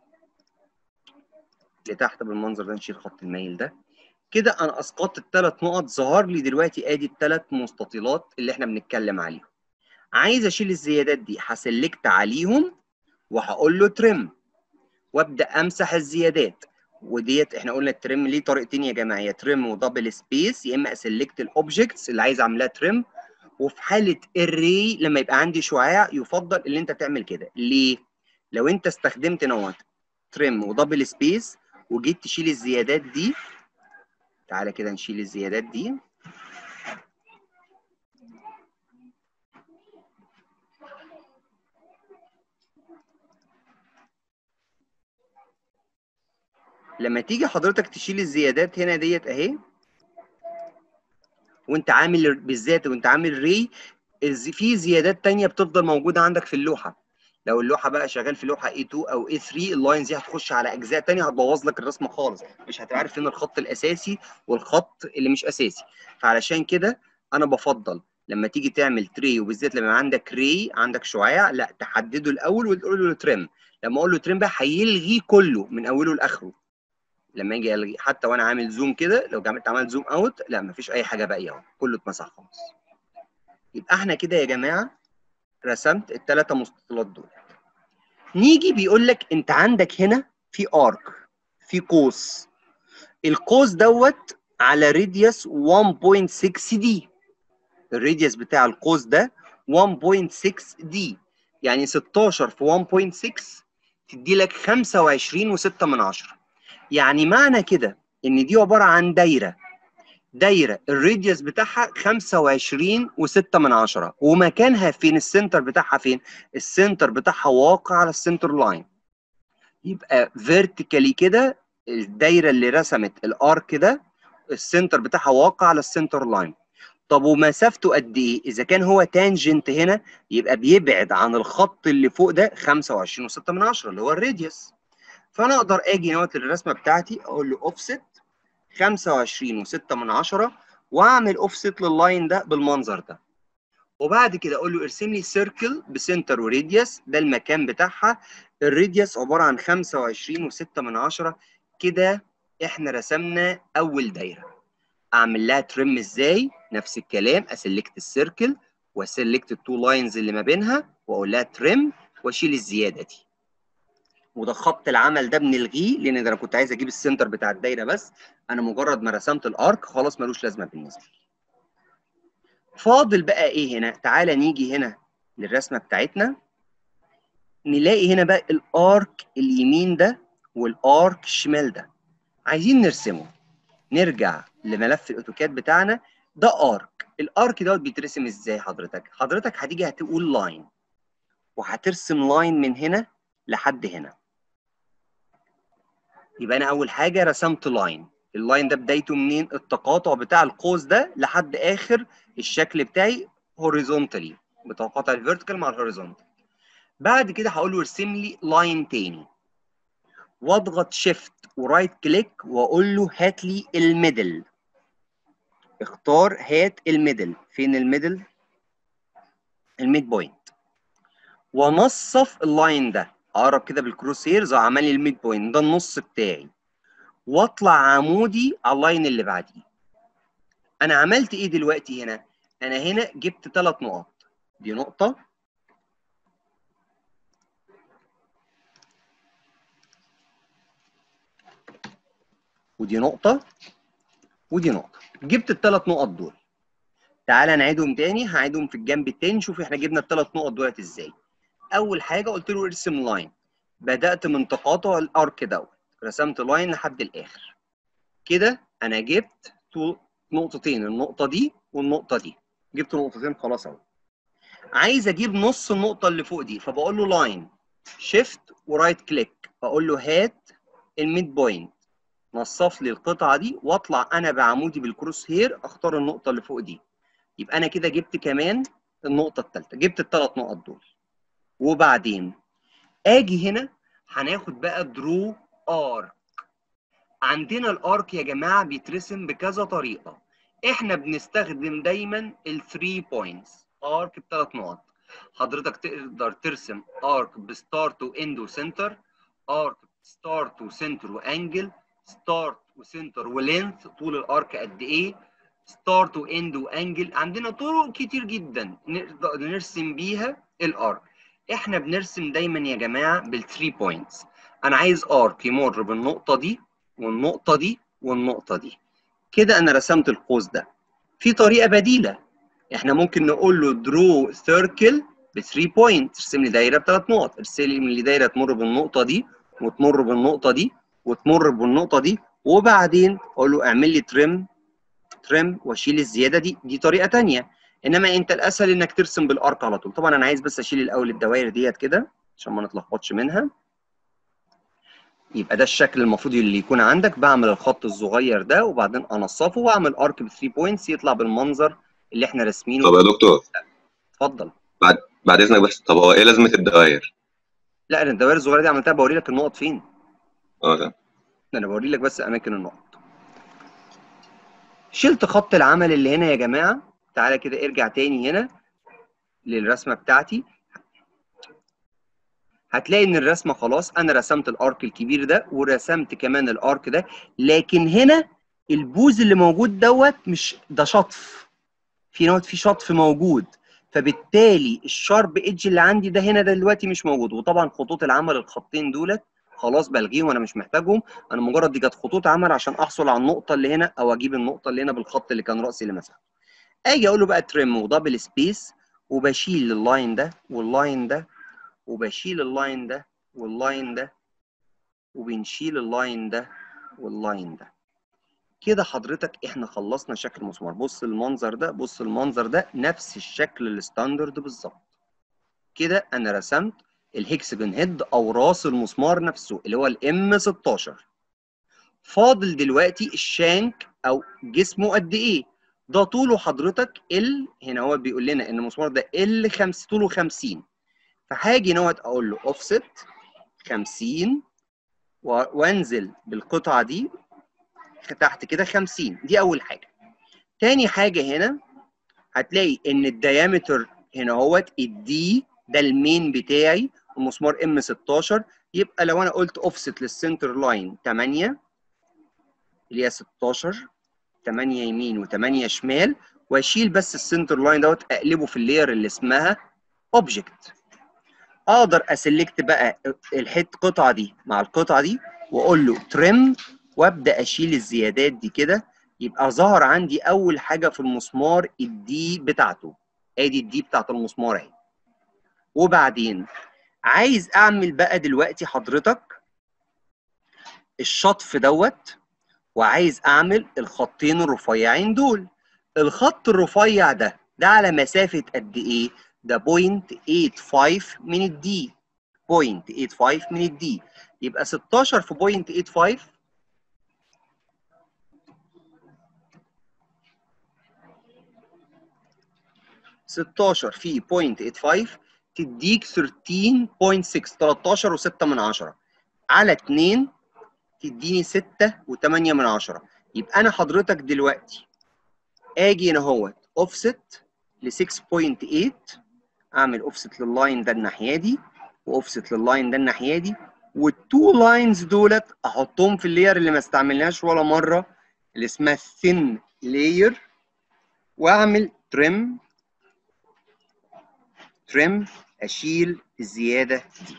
لتحت بالمنظر ده نشيل خط الميل ده كده انا اسقطت الثلاث نقط ظهر لي دلوقتي ادي الثلاث مستطيلات اللي احنا بنتكلم عليهم عايز اشيل الزيادات دي هسلكت عليهم وهقول له ترم وابدا امسح الزيادات وديت احنا قلنا الترم ليه طريقتين يا جماعه يا ترم ودبل سبيس يا اما اسلكت الاوبجكتس اللي عايز اعملها ترم وفي حاله الري لما يبقى عندي شعاع يفضل ان انت تعمل كده ليه لو انت استخدمت نوت ترم ودبل سبيس وجيت تشيل الزيادات دي تعالى كده نشيل الزيادات دي لما تيجي حضرتك تشيل الزيادات هنا ديت اهي وانت عامل بالذات وانت عامل ري في زيادات تانية بتفضل موجودة عندك في اللوحة لو اللوحة بقى شغال في لوحة A2 أو A3 اللاينز دي هتخش على أجزاء تانية هتبوظ لك الرسمة خالص مش هتبقى عارف فين الخط الأساسي والخط اللي مش أساسي فعلشان كده أنا بفضل لما تيجي تعمل تري وبالذات لما عندك ري عندك شعاع لا تحدده الأول وتقول له ترم لما أقول له ترم بقى هيلغي كله من أوله لآخره لما اجي الغي حتى وانا عامل زوم كده لو عملت عملت زوم اوت لا مفيش اي حاجه باقيه اهو كله اتمسح خالص يبقى احنا كده يا جماعه رسمت الثلاثه مستطيلات دول نيجي بيقول لك انت عندك هنا في ارك في قوس القوس دوت على راديوس 1.6 دي الراديوس بتاع القوس ده 1.6 دي يعني 16 في 1.6 تدي لك 25 و6 من 10 يعني معنى كده ان دي عباره عن دايره دايره الراديوس بتاعها 25 و6 من 10 ومكانها فين السنتر بتاعها فين السنتر بتاعها واقع على السنتر لاين يبقى فيرتيكالي كده الدايره اللي رسمت الارك ده السنتر بتاعها واقع على السنتر لاين طب ومسافته قد ايه اذا كان هو تانجنت هنا يبقى بيبعد عن الخط اللي فوق ده 25 و6 من 10 اللي هو الراديوس فانا اقدر اجي نوت الرسمه بتاعتي اقول له اوفست 25 و6 من 10 واعمل اوفست لللاين ده بالمنظر ده وبعد كده اقول له ارسم لي سيركل بسنتر وراديوس ده المكان بتاعها الراديوس عباره عن 25 و6 من عشرة كده احنا رسمنا اول دايره اعمل لها ترم ازاي نفس الكلام اسلكت السيركل واسلكت التو لاينز اللي ما بينها واقول لها ترم واشيل الزياده دي وده خط العمل ده بنلغيه لان ده انا كنت عايز اجيب السنتر بتاع الدايره بس انا مجرد ما رسمت الارك خلاص ملوش لازمه بالنسبه لي فاضل بقى ايه هنا تعالى نيجي هنا للرسمه بتاعتنا نلاقي هنا بقى الارك اليمين ده والارك الشمال ده عايزين نرسمه نرجع لملف الاوتوكاد بتاعنا ده ارك الارك دوت بيترسم ازاي حضرتك حضرتك هتيجي هتقول لاين وهترسم لاين من هنا لحد هنا يبقى انا اول حاجه رسمت لاين اللاين ده بدايته منين التقاطع بتاع القوس ده لحد اخر الشكل بتاعي هوريزونتالي بتقاطع الفيرتيكال مع الهوريزونتال بعد كده هقول له ارسم لي لاين تاني واضغط شيفت ورايت كليك واقول له هات لي الميدل اختار هات الميدل فين الميدل الميد بوينت ونصف اللاين ده اقرب كده بالكروس هيرز وعمل لي الميد بوينت ده النص بتاعي واطلع عمودي على اللاين اللي بعديه انا عملت ايه دلوقتي هنا انا هنا جبت ثلاث نقط دي نقطه ودي نقطه ودي نقطه جبت الثلاث نقط دول تعالى نعيدهم تاني هعيدهم في الجنب التاني شوف احنا جبنا الثلاث نقط دولت ازاي اول حاجه قلت له ارسم لاين بدات من تقاطع الارك دوت رسمت لاين لحد الاخر كده انا جبت نقطتين النقطه دي والنقطه دي جبت نقطتين خلاص اهو عايز اجيب نص النقطه اللي فوق دي فبقول له لاين شيفت ورايت كليك اقول له هات الميد بوينت نصف لي القطعه دي واطلع انا بعمودي بالكروس هير اختار النقطه اللي فوق دي يبقى انا كده جبت كمان النقطه الثالثه جبت الثلاث نقط دول وبعدين اجي هنا هناخد بقى درو ارك عندنا الارك يا جماعه بيترسم بكذا طريقه احنا بنستخدم دايما الثري بوينتس ارك بثلاث نقط حضرتك تقدر ترسم ارك بستارت واند وسنتر ارك ستارت وسنتر وانجل ستارت وسنتر ولينث طول الارك قد ايه ستارت واند وانجل عندنا طرق كتير جدا نقدر نرسم بيها الارك احنا بنرسم دايما يا جماعه بالثري بوينتس انا عايز ارك يمر بالنقطه دي والنقطه دي والنقطه دي كده انا رسمت القوس ده في طريقه بديله احنا ممكن نقول له درو سيركل ب 3 بوينت ارسم لي دايره بثلاث نقط ارسم لي دايره تمر بالنقطه دي وتمر بالنقطه دي وتمر بالنقطه دي وبعدين اقول له اعمل لي ترم ترم واشيل الزياده دي دي طريقه ثانيه انما انت الاسهل انك ترسم بالارك على طول طبعا انا عايز بس اشيل الاول الدوائر ديت كده عشان ما نتلخبطش منها يبقى ده الشكل المفروض اللي يكون عندك بعمل الخط الصغير ده وبعدين انصفه واعمل ارك ب 3 بوينتس يطلع بالمنظر اللي احنا راسمينه طب يا دكتور اتفضل بعد بعد اذنك بس طب هو ايه لازمه الدوائر؟ لا انا الدوائر الصغيره دي عملتها بوري لك النقط فين اه ده انا بوري لك بس اماكن النقط شلت خط العمل اللي هنا يا جماعه تعالى كده ارجع تاني هنا للرسمه بتاعتي هتلاقي ان الرسمه خلاص انا رسمت الارك الكبير ده ورسمت كمان الارك ده لكن هنا البوز اللي موجود دوت مش ده شطف في نوت في شطف موجود فبالتالي الشارب ايدج اللي عندي ده هنا ده دلوقتي مش موجود وطبعا خطوط العمل الخطين دولت خلاص بلغيهم وانا مش محتاجهم انا مجرد دي كانت خطوط عمل عشان احصل على النقطه اللي هنا او اجيب النقطه اللي هنا بالخط اللي كان راسي اللي مسحه اجي اقول له بقى تريم ودبل سبيس وبشيل اللاين ده واللاين ده وبشيل اللاين ده واللاين ده وبنشيل اللاين ده واللاين ده كده حضرتك احنا خلصنا شكل المسمار بص المنظر ده بص المنظر ده نفس الشكل الستاندرد بالظبط كده انا رسمت الهكسجون هيد او راس المسمار نفسه اللي هو الام 16 فاضل دلوقتي الشانك او جسمه قد ايه ده طوله حضرتك ال هنا هو بيقول لنا ان المسمار ده ال 5 طوله 50 فهاجي نوت اقول له اوفست 50 وانزل بالقطعه دي تحت كده 50 دي اول حاجه تاني حاجه هنا هتلاقي ان الديامتر هنا اهوت الدي ده المين بتاعي المسمار ام 16 يبقى لو انا قلت اوفست للسنتر لاين 8 اللي هي 16 8 يمين و8 شمال واشيل بس السنتر لاين دوت اقلبه في اللاير اللي اسمها اوبجكت اقدر اسلكت بقى الحته القطعه دي مع القطعه دي واقول له تريم وابدا اشيل الزيادات دي كده يبقى ظهر عندي اول حاجه في المسمار الدي بتاعته ادي الدي بتاعت المسمار اهي وبعدين عايز اعمل بقى دلوقتي حضرتك الشطف دوت وعايز اعمل الخطين الرفيعين دول الخط الرفيع ده ده على مسافه قد ايه ده 0.85 من الدي 0.85 من الدي يبقى 16 في 0.85 16 في 0.85 تديك 13.6 13 و6 من 10 على 2 تديني 6 و8 من 10 يبقى انا حضرتك دلوقتي اجي هنا اهوت اوفست ل 6.8 اعمل اوفست لللاين ده الناحيه دي واوفست لللاين ده الناحيه دي والتو لاينز دولت احطهم في اللاير اللي ما استعملناش ولا مره اللي اسمها ثين لاير واعمل تريم تريم اشيل الزياده دي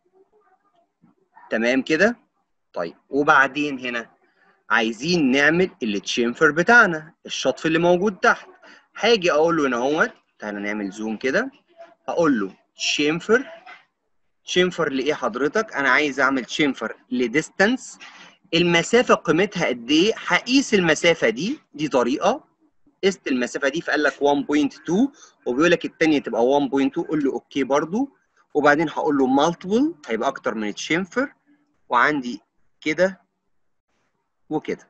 تمام كده طيب وبعدين هنا عايزين نعمل التشيمفر بتاعنا الشطف اللي موجود تحت هاجي اقول له هنا اهوت تعالى نعمل زوم كده هقول له تشيمفر تشيمفر لايه حضرتك انا عايز اعمل تشيمفر لديستانس المسافه قيمتها قد ايه هقيس المسافه دي دي طريقه قست المسافه دي فقال لك 1.2 وبيقول لك الثانيه تبقى 1.2 قول له اوكي برضو وبعدين هقول له مالتيبل هيبقى اكتر من تشيمفر وعندي كده وكده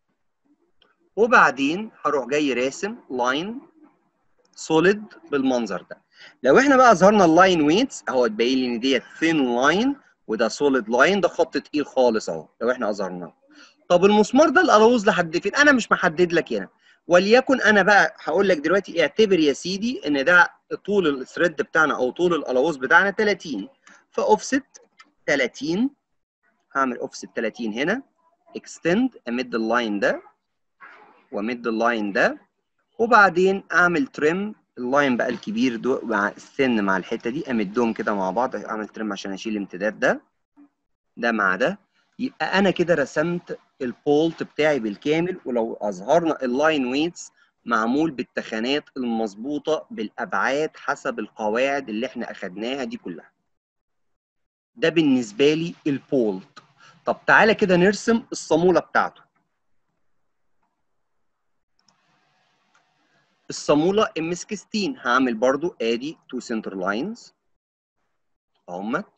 وبعدين هروح جاي راسم لاين سوليد بالمنظر ده لو احنا بقى ظهرنا اللاين ويتس اهو تبين لي ان ديت ثين لاين وده سوليد لاين ده خط تقيل خالص اهو لو احنا اظهرناه طب المسمار ده الالوز لحد فين انا مش محدد لك هنا وليكن انا بقى هقول لك دلوقتي اعتبر يا سيدي ان ده طول الثريد بتاعنا او طول الالوز بتاعنا 30 فاوفست 30 هعمل اوفست 30 هنا اكستند امد اللاين ده وامد اللاين ده وبعدين اعمل تريم اللاين بقى الكبير ده مع السن مع الحته دي امدهم كده مع بعض اعمل تريم عشان اشيل الامتداد ده ده مع ده يبقى انا كده رسمت البولت بتاعي بالكامل ولو اظهرنا اللاين ويتس معمول بالتخانات المظبوطه بالابعاد حسب القواعد اللي احنا اخدناها دي كلها ده بالنسبه لي البولت طب تعالى كده نرسم الصاموله بتاعته الصاموله ام 16 هعمل برضو ادي تو سنتر لاينز اهمت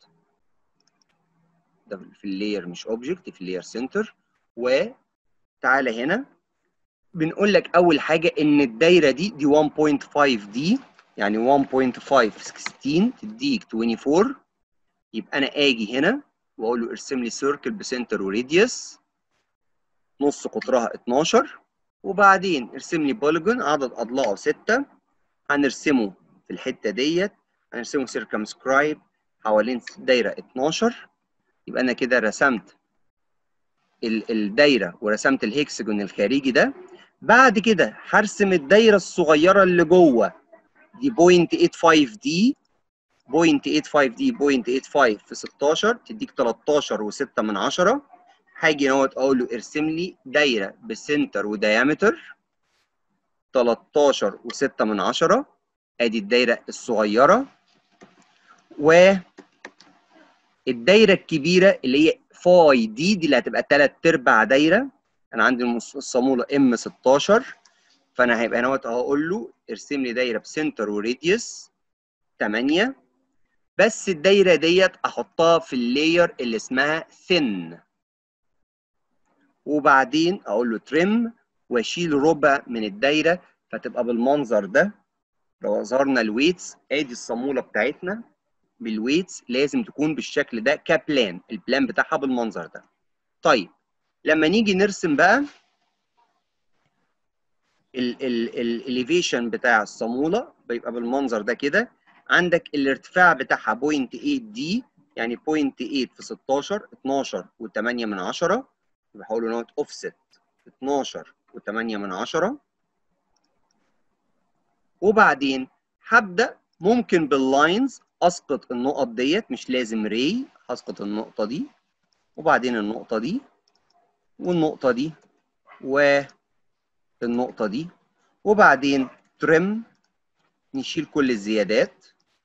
ده في اللاير مش اوبجكت في اللاير سنتر وتعالى هنا بنقول لك اول حاجه ان الدايره دي دي 1.5 دي يعني 1.5 16 تديك 24 يبقى انا اجي هنا واقول له ارسم لي سيركل بسنتر وريديوس نص قطرها 12 وبعدين ارسم لي بوليجون عدد اضلاعه 6 هنرسمه في الحته ديت هنرسمه سيركمسكرايب حوالين دايره 12 يبقى انا كده رسمت الدايره ورسمت الهكسجون الخارجي ده بعد كده هرسم الدايره الصغيره اللي جوه دي 0.85 دي 0.85 دي 0.85 في 16 تديك 13 و6 من 10 هاجي اهوت اقول له ارسم لي دايره بسنتر وديامتر 13 و6 من 10 ادي الدايره الصغيره و الدايره الكبيره اللي هي فاي دي دي اللي هتبقى 3 ارباع دايره انا عندي الصاموله ام 16 فانا هيبقى هنا هقول له ارسم لي دايره بسنتر وريديوس 8 بس الدايره ديت احطها في اللاير اللي اسمها ثين وبعدين اقول له تريم واشيل ربع من الدايره فتبقى بالمنظر ده لو ظهرنا الويتس ادي الصاموله بتاعتنا بالويتس لازم تكون بالشكل ده كبلان البلان بتاعها بالمنظر ده طيب لما نيجي نرسم بقى الاليفيشن بتاع الصاموله بيبقى بالمنظر ده كده عندك الارتفاع بتاعها بوينت 8 دي يعني بوينت 8 في 16 12 و8 من 10 يبقى هقول له نوت اوفست 12 و8 من 10 وبعدين هبدا ممكن باللاينز اسقط النقط ديت مش لازم ري هسقط النقطه دي وبعدين النقطه دي والنقطه دي والنقطه دي وبعدين ترم نشيل كل الزيادات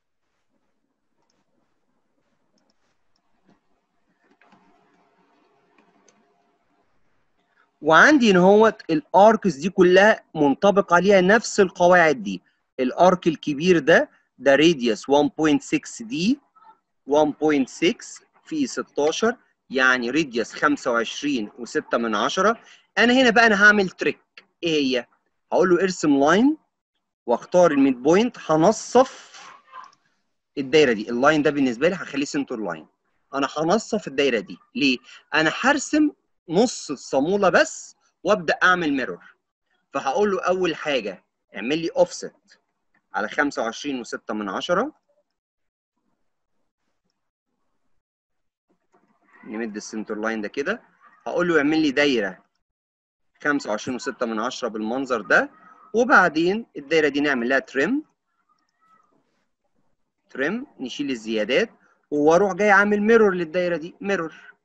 وعندي ان هو الاركس دي كلها منطبق عليها نفس القواعد دي الارك الكبير ده ده راديوس 1.6 دي 1.6 في 16 يعني راديوس 25 و6 من 10 انا هنا بقى انا هعمل تريك ايه هي هقول له ارسم لاين واختار الميد بوينت هنصف الدايره دي اللاين ده بالنسبه لي هخليه سنتر لاين انا هنصف الدايره دي ليه انا هرسم نص الصاموله بس وابدا اعمل ميرور فهقول له اول حاجه اعمل لي اوفست على 25 و6 من 10 نمد السنتر لاين ده كده هقول له اعمل لي دايره 25 و6 من 10 بالمنظر ده وبعدين الدايره دي نعمل لها تريم تريم نشيل الزيادات واروح جاي عامل ميرور للدايره دي ميرور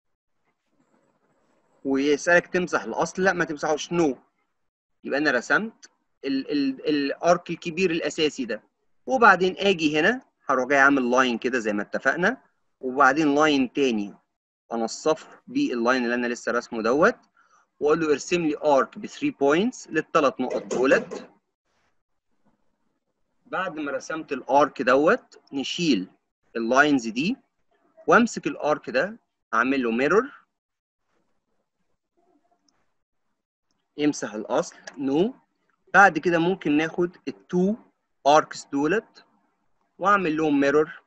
ويسالك تمسح الاصل لا ما تمسحوش نو يبقى انا رسمت ال ال الارك الكبير الاساسي ده وبعدين اجي هنا هروح جاي عامل لاين كده زي ما اتفقنا وبعدين لاين تاني انصفه باللاين اللي انا لسه راسمه دوت واقول له ارسم لي ارك ب 3 بوينتس للثلاث نقط دولت بعد ما رسمت الارك دوت نشيل اللاينز دي وامسك الارك ده اعمل له ميرور يمسح الاصل نو no. بعد كده ممكن ناخد التو اركس دولت واعمل لهم ميرور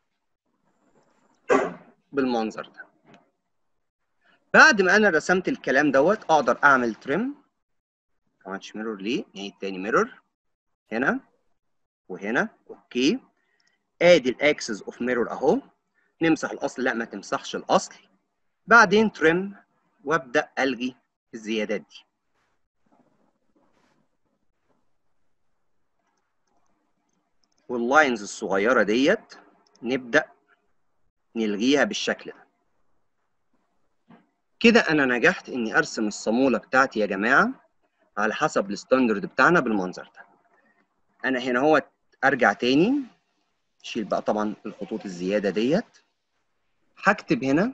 بالمنظر ده بعد ما انا رسمت الكلام دوت اقدر اعمل تريم ما عملتش ميرور ليه نعيد تاني ميرور هنا وهنا اوكي ادي الاكسس اوف ميرور اهو نمسح الاصل لا ما تمسحش الاصل بعدين تريم وابدا الغي الزيادات دي واللاينز الصغيره ديت نبدا نلغيها بالشكل ده كده انا نجحت اني ارسم الصاموله بتاعتي يا جماعه على حسب الستاندرد بتاعنا بالمنظر ده انا هنا هو ارجع تاني اشيل بقى طبعا الخطوط الزياده ديت هكتب هنا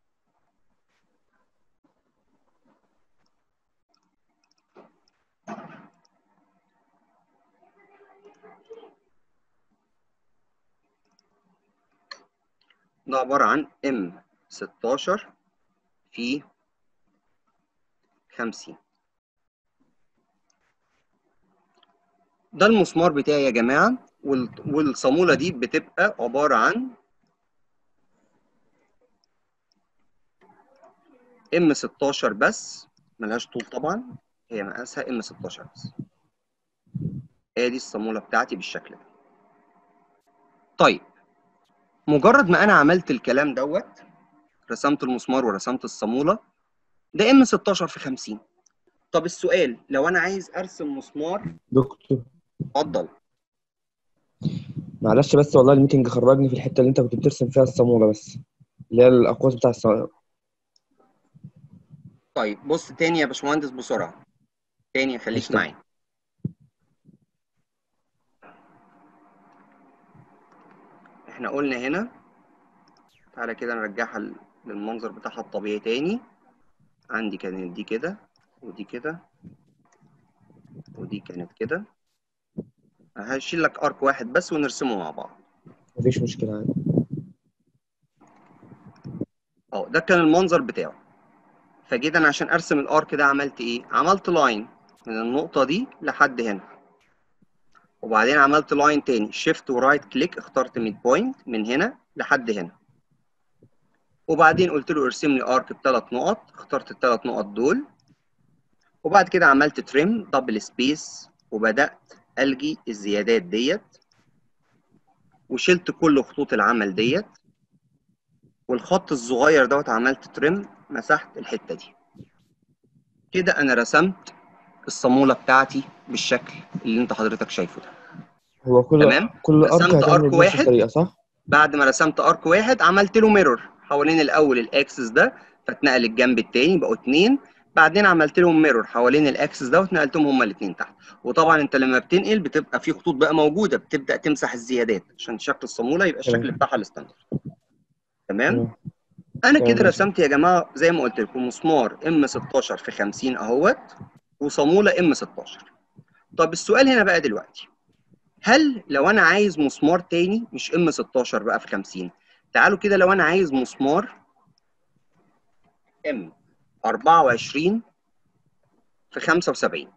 ده عبارة عن ام 16 في 50 ده المسمار بتاعي يا جماعة والصامولة دي بتبقى عبارة عن ام 16 بس ملهاش طول طبعا هي مقاسها ام 16 بس ادي الصامولة بتاعتي بالشكل ده طيب مجرد ما انا عملت الكلام دوت رسمت المسمار ورسمت الصاموله ده ام 16 في 50 طب السؤال لو انا عايز ارسم مسمار دكتور اتفضل معلش بس والله الميتنج خرجني في الحته اللي انت كنت بترسم فيها الصاموله بس اللي هي الاقواس بتاع الصاموله طيب بص تاني يا باشمهندس بسرعه تاني خليك قشطة. معايا احنا قلنا هنا تعالى كده نرجعها ل- للمنظر بتاعها الطبيعي تاني عندي كانت دي كده ودي كده ودي كانت كده هشيل لك ارك واحد بس ونرسمه مع بعض مفيش مشكله عادي اهو ده كان المنظر بتاعه فجيت انا عشان ارسم الارك ده عملت ايه عملت لاين من النقطه دي لحد هنا وبعدين عملت لاين تاني شيفت ورايت كليك اخترت ميد بوينت من هنا لحد هنا وبعدين قلت له ارسم لي ارك بثلاث نقط اخترت الثلاث نقط دول وبعد كده عملت تريم دبل سبيس وبدات الغي الزيادات ديت وشلت كل خطوط العمل ديت والخط الصغير دوت عملت تريم مسحت الحته دي كده انا رسمت الصاموله بتاعتي بالشكل اللي انت حضرتك شايفه ده هو كل تمام كل ارك رسمت هتعمل أرك بنفس واحد. الطريقه صح؟ بعد ما رسمت ارك واحد عملت له ميرور حوالين الاول الاكسس ده فاتنقل الجنب التاني بقوا اتنين بعدين عملت لهم ميرور حوالين الاكسس ده واتنقلتهم هما الاثنين تحت وطبعا انت لما بتنقل بتبقى في خطوط بقى موجوده بتبدا تمسح الزيادات عشان شكل الصاموله يبقى الشكل تمام. بتاعها الستاندرد تمام تمام. انا تمام كده ماشي. رسمت يا جماعه زي ما قلت لكم مسمار ام 16 في 50 اهوت وصاموله ام 16 طب السؤال هنا بقى دلوقتي هل لو انا عايز مسمار تاني مش ام 16 بقى في 50 تعالوا كده لو انا عايز مسمار ام 24 في 75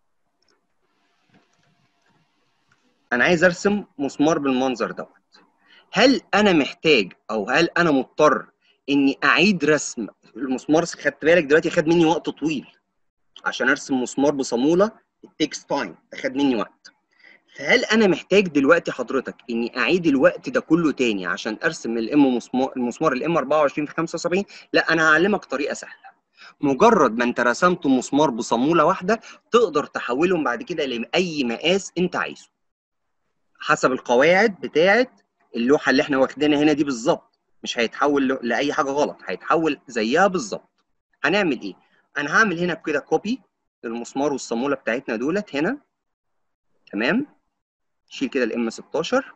انا عايز ارسم مسمار بالمنظر دوت هل انا محتاج او هل انا مضطر اني اعيد رسم المسمار خدت بالك دلوقتي خد مني وقت طويل عشان ارسم مسمار بصاموله التكس تايم خد مني وقت فهل انا محتاج دلوقتي حضرتك اني اعيد الوقت ده كله تاني عشان ارسم الام مسمار المسمار الام 24 في 75 لا انا هعلمك طريقه سهله مجرد ما انت رسمت مسمار بصاموله واحده تقدر تحولهم بعد كده لاي مقاس انت عايزه حسب القواعد بتاعه اللوحه اللي احنا واخدينها هنا دي بالظبط مش هيتحول ل- لاي حاجه غلط هيتحول زيها بالظبط هنعمل ايه انا هعمل هنا كده كوبي للمسمار والصاموله بتاعتنا دولت هنا تمام شيل كده الام 16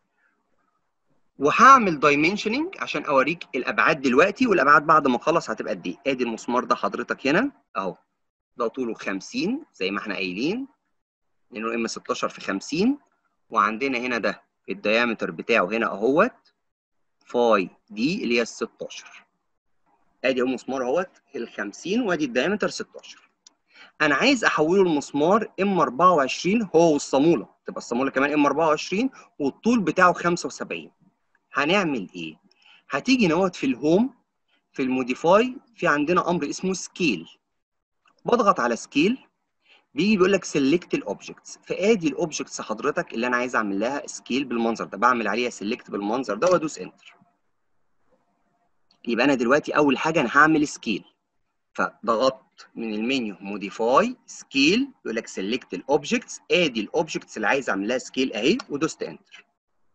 وهعمل دايمنشننج عشان اوريك الابعاد دلوقتي والابعاد بعد ما اخلص هتبقى قد ايه ادي المسمار ده حضرتك هنا اهو ده طوله 50 زي ما احنا قايلين لانه ام 16 في 50 وعندنا هنا ده الديامتر بتاعه هنا اهوت فاي دي اللي هي ال 16 ادي اهو مسمار اهوت ال 50 وادي الديامتر 16 انا عايز احوله لمسمار ام 24 هو والصاموله تبقى الصاموله كمان ام 24 والطول بتاعه 75 هنعمل ايه هتيجي نوت في الهوم في الموديفاي في عندنا امر اسمه سكيل بضغط على سكيل بيجي بيقول لك سيلكت الاوبجكتس فادي الاوبجكتس حضرتك اللي انا عايز اعمل لها سكيل بالمنظر ده بعمل عليها سيلكت بالمنظر ده وادوس انتر يبقى انا دلوقتي اول حاجه انا هعمل سكيل فضغطت من المنيو موديفاي سكيل يقول لك سيلكت الاوبجكتس ادي الاوبجكتس اللي عايز اعمل لها سكيل اهي ودوست انتر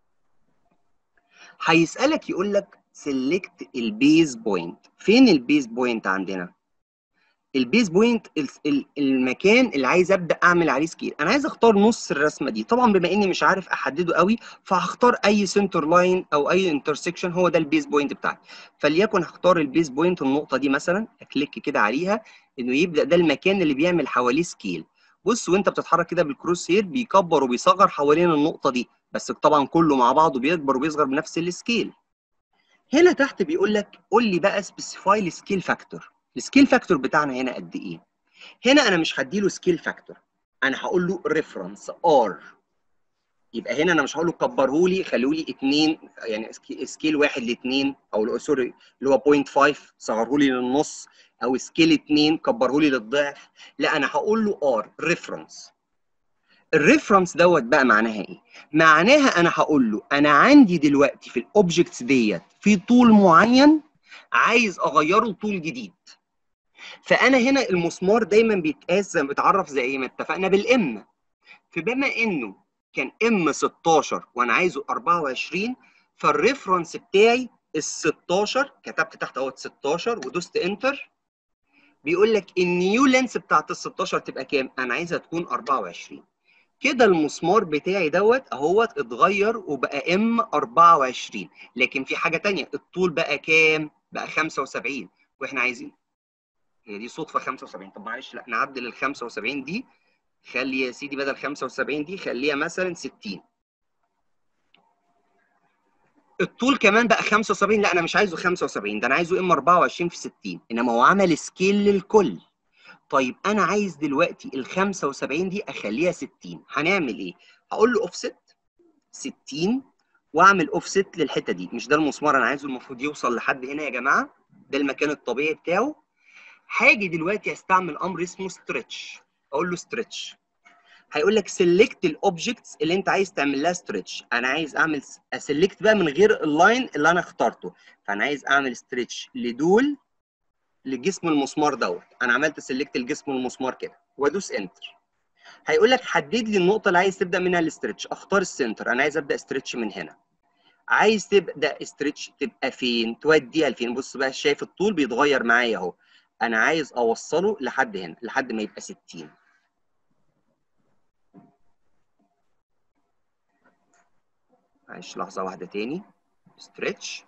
هيسالك يقول لك سيلكت البيز بوينت فين البيز بوينت عندنا البيز بوينت ال- ال- المكان اللي عايز ابدا اعمل عليه سكيل انا عايز اختار نص الرسمه دي طبعا بما اني مش عارف احدده قوي فهختار اي سنتر لاين او اي انترسكشن هو ده البيز بوينت بتاعي فليكن هختار البيز بوينت النقطه دي مثلا اكليك كده عليها انه يبدا ده المكان اللي بيعمل حواليه سكيل بص وانت بتتحرك كده بالكروس هير بيكبر وبيصغر حوالين النقطه دي بس طبعا كله مع بعضه بيكبر وبيصغر بنفس السكيل هنا تحت بيقول لك قول لي بقى سبيسيفاي السكيل فاكتور السكيل فاكتور بتاعنا هنا قد ايه هنا انا مش هديله سكيل فاكتور انا هقول له ريفرنس ار يبقى هنا انا مش هقول له كبره لي خليه لي 2 يعني سكي- سكيل 1 ل 2 او ل- سوري اللي هو 0.5 صغره لي للنص او سكيل 2 كبره لي للضعف لا انا هقول له ار ريفرنس الريفرنس دوت بقى معناها ايه معناها انا هقول له انا عندي دلوقتي في الاوبجكتس ديت في طول معين عايز اغيره لطول جديد فانا هنا المسمار دايما بيتقاس زي ما بيتعرف زي ما اتفقنا بالام فبما انه كان ام 16 وانا عايزه 24 فالريفرنس بتاعي ال 16 كتبت تحت اهوت 16 ودوست انتر بيقول لك النيو لينس بتاعت ال 16 تبقى كام؟ انا عايزها تكون 24 كده المسمار بتاعي دوت اهوت اتغير وبقى ام 24 لكن في حاجه تانية الطول بقى كام؟ بقى 75 واحنا عايزين هي دي صدفه 75 طب معلش لا نعدل ال 75 دي خلي يا سيدي بدل 75 دي خليها مثلا 60 الطول كمان بقى 75 لا انا مش عايزه 75 ده انا عايزه ام 24 في 60 انما هو عمل سكيل للكل طيب انا عايز دلوقتي ال 75 دي اخليها 60 هنعمل ايه هقول له اوفست 60 واعمل اوفست للحته دي مش ده المسمار انا عايزه المفروض يوصل لحد هنا يا جماعه ده المكان الطبيعي بتاعه هاجي دلوقتي استعمل امر اسمه ستريتش اقول له ستريتش هيقول لك سيلكت الاوبجكتس اللي انت عايز تعمل لها ستريتش انا عايز اعمل اسلكت بقى من غير اللاين اللي انا اخترته فانا عايز اعمل ستريتش لدول لجسم المسمار دوت انا عملت سيلكت الجسم المسمار كده وادوس انتر هيقول لك حدد لي النقطه اللي عايز تبدا منها الاسترتش اختار السنتر انا عايز ابدا استرتش من هنا عايز تبدا استرتش تبقى فين توديها لفين بص بقى شايف الطول بيتغير معايا اهو انا عايز اوصله لحد هنا لحد ما يبقى 60 معلش لحظه واحده تاني ستريتش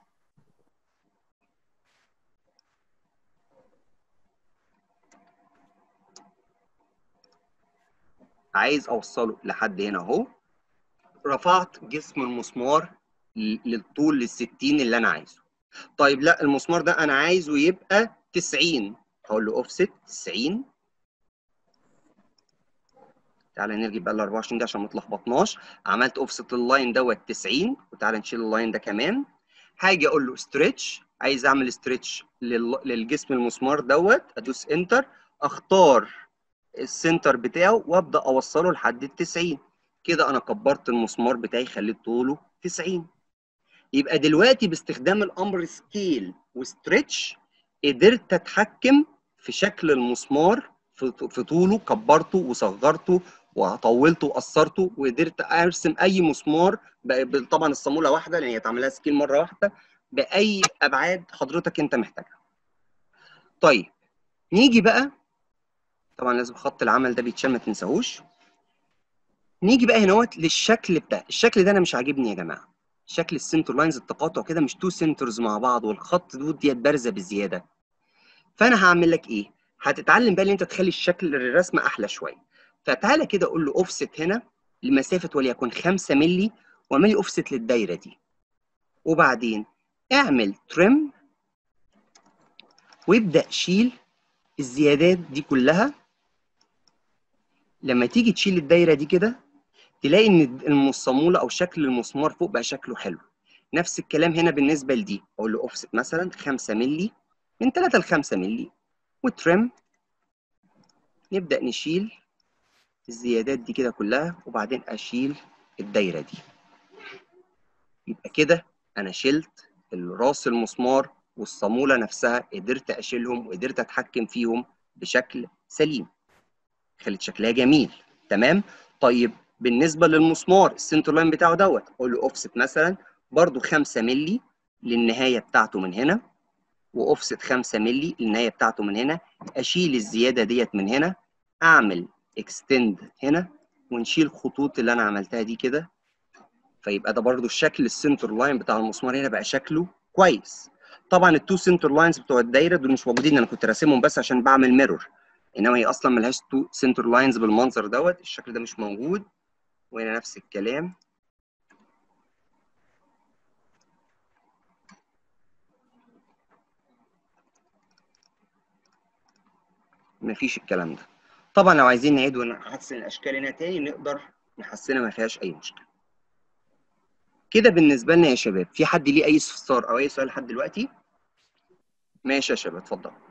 عايز اوصله لحد هنا اهو رفعت جسم المسمار للطول لل 60 اللي انا عايزه طيب لا المسمار ده انا عايزه يبقى 90 هقول له اوفست 90 تعالى نرجع بقى ل 24 دي عشان ما تلخبطناش عملت اوفست لللاين دوت 90 وتعالى نشيل اللاين ده كمان هاجي اقول له ستريتش عايز اعمل ستريتش للجسم المسمار دوت ادوس انتر اختار السنتر بتاعه وابدا اوصله لحد ال 90 كده انا كبرت المسمار بتاعي خليت طوله 90 يبقى دلوقتي باستخدام الامر سكيل وستريتش قدرت اتحكم في شكل المسمار في طوله كبرته وصغرته وطولته وقصرته وقدرت ارسم اي مسمار طبعا الصاموله واحده لان هي اتعمل سكيل مره واحده باي ابعاد حضرتك انت محتاجها. طيب نيجي بقى طبعا لازم خط العمل ده بيتشال ما تنساهوش نيجي بقى هنا للشكل بتاع الشكل ده انا مش عاجبني يا جماعه شكل السنتر لاينز التقاطع كده مش تو سنترز مع بعض والخط دول ديت بارزه بزياده فانا هعمل لك ايه هتتعلم بقى ان انت تخلي الشكل الرسمه احلى شويه فتعالى كده اقول له اوفست هنا لمسافه وليكن 5 مللي واعمل لي اوفست للدايره دي وبعدين اعمل تريم وابدا شيل الزيادات دي كلها لما تيجي تشيل الدايره دي كده تلاقي ان الصاموله او شكل المسمار فوق بقى شكله حلو نفس الكلام هنا بالنسبه لدي اقول له اوفست مثلا 5 مللي من 3 ل 5 مللي وترم نبدا نشيل الزيادات دي كده كلها وبعدين اشيل الدايره دي يبقى كده انا شلت راس المسمار والصاموله نفسها قدرت اشيلهم وقدرت اتحكم فيهم بشكل سليم خلت شكلها جميل تمام طيب بالنسبه للمسمار السنتر لاين بتاعه دوت اقول له اوفست مثلا برده 5 مللي للنهايه بتاعته من هنا واوفست 5 مللي للنهايه بتاعته من هنا اشيل الزياده ديت من هنا اعمل اكستند هنا ونشيل الخطوط اللي انا عملتها دي كده فيبقى ده برده الشكل السنتر لاين بتاع المسمار هنا بقى شكله كويس طبعا التو سنتر لاينز بتوع الدايره دول مش موجودين انا كنت راسمهم بس عشان بعمل ميرور انما هي اصلا ملهاش تو سنتر لاينز بالمنظر دوت الشكل ده مش موجود وهنا نفس الكلام مفيش الكلام ده طبعا لو عايزين نعيد ونحسن الاشكال هنا تاني نقدر نحسنها ما فيهاش اي مشكله كده بالنسبه لنا يا شباب في حد ليه اي استفسار او اي سؤال لحد دلوقتي ماشي يا شباب اتفضل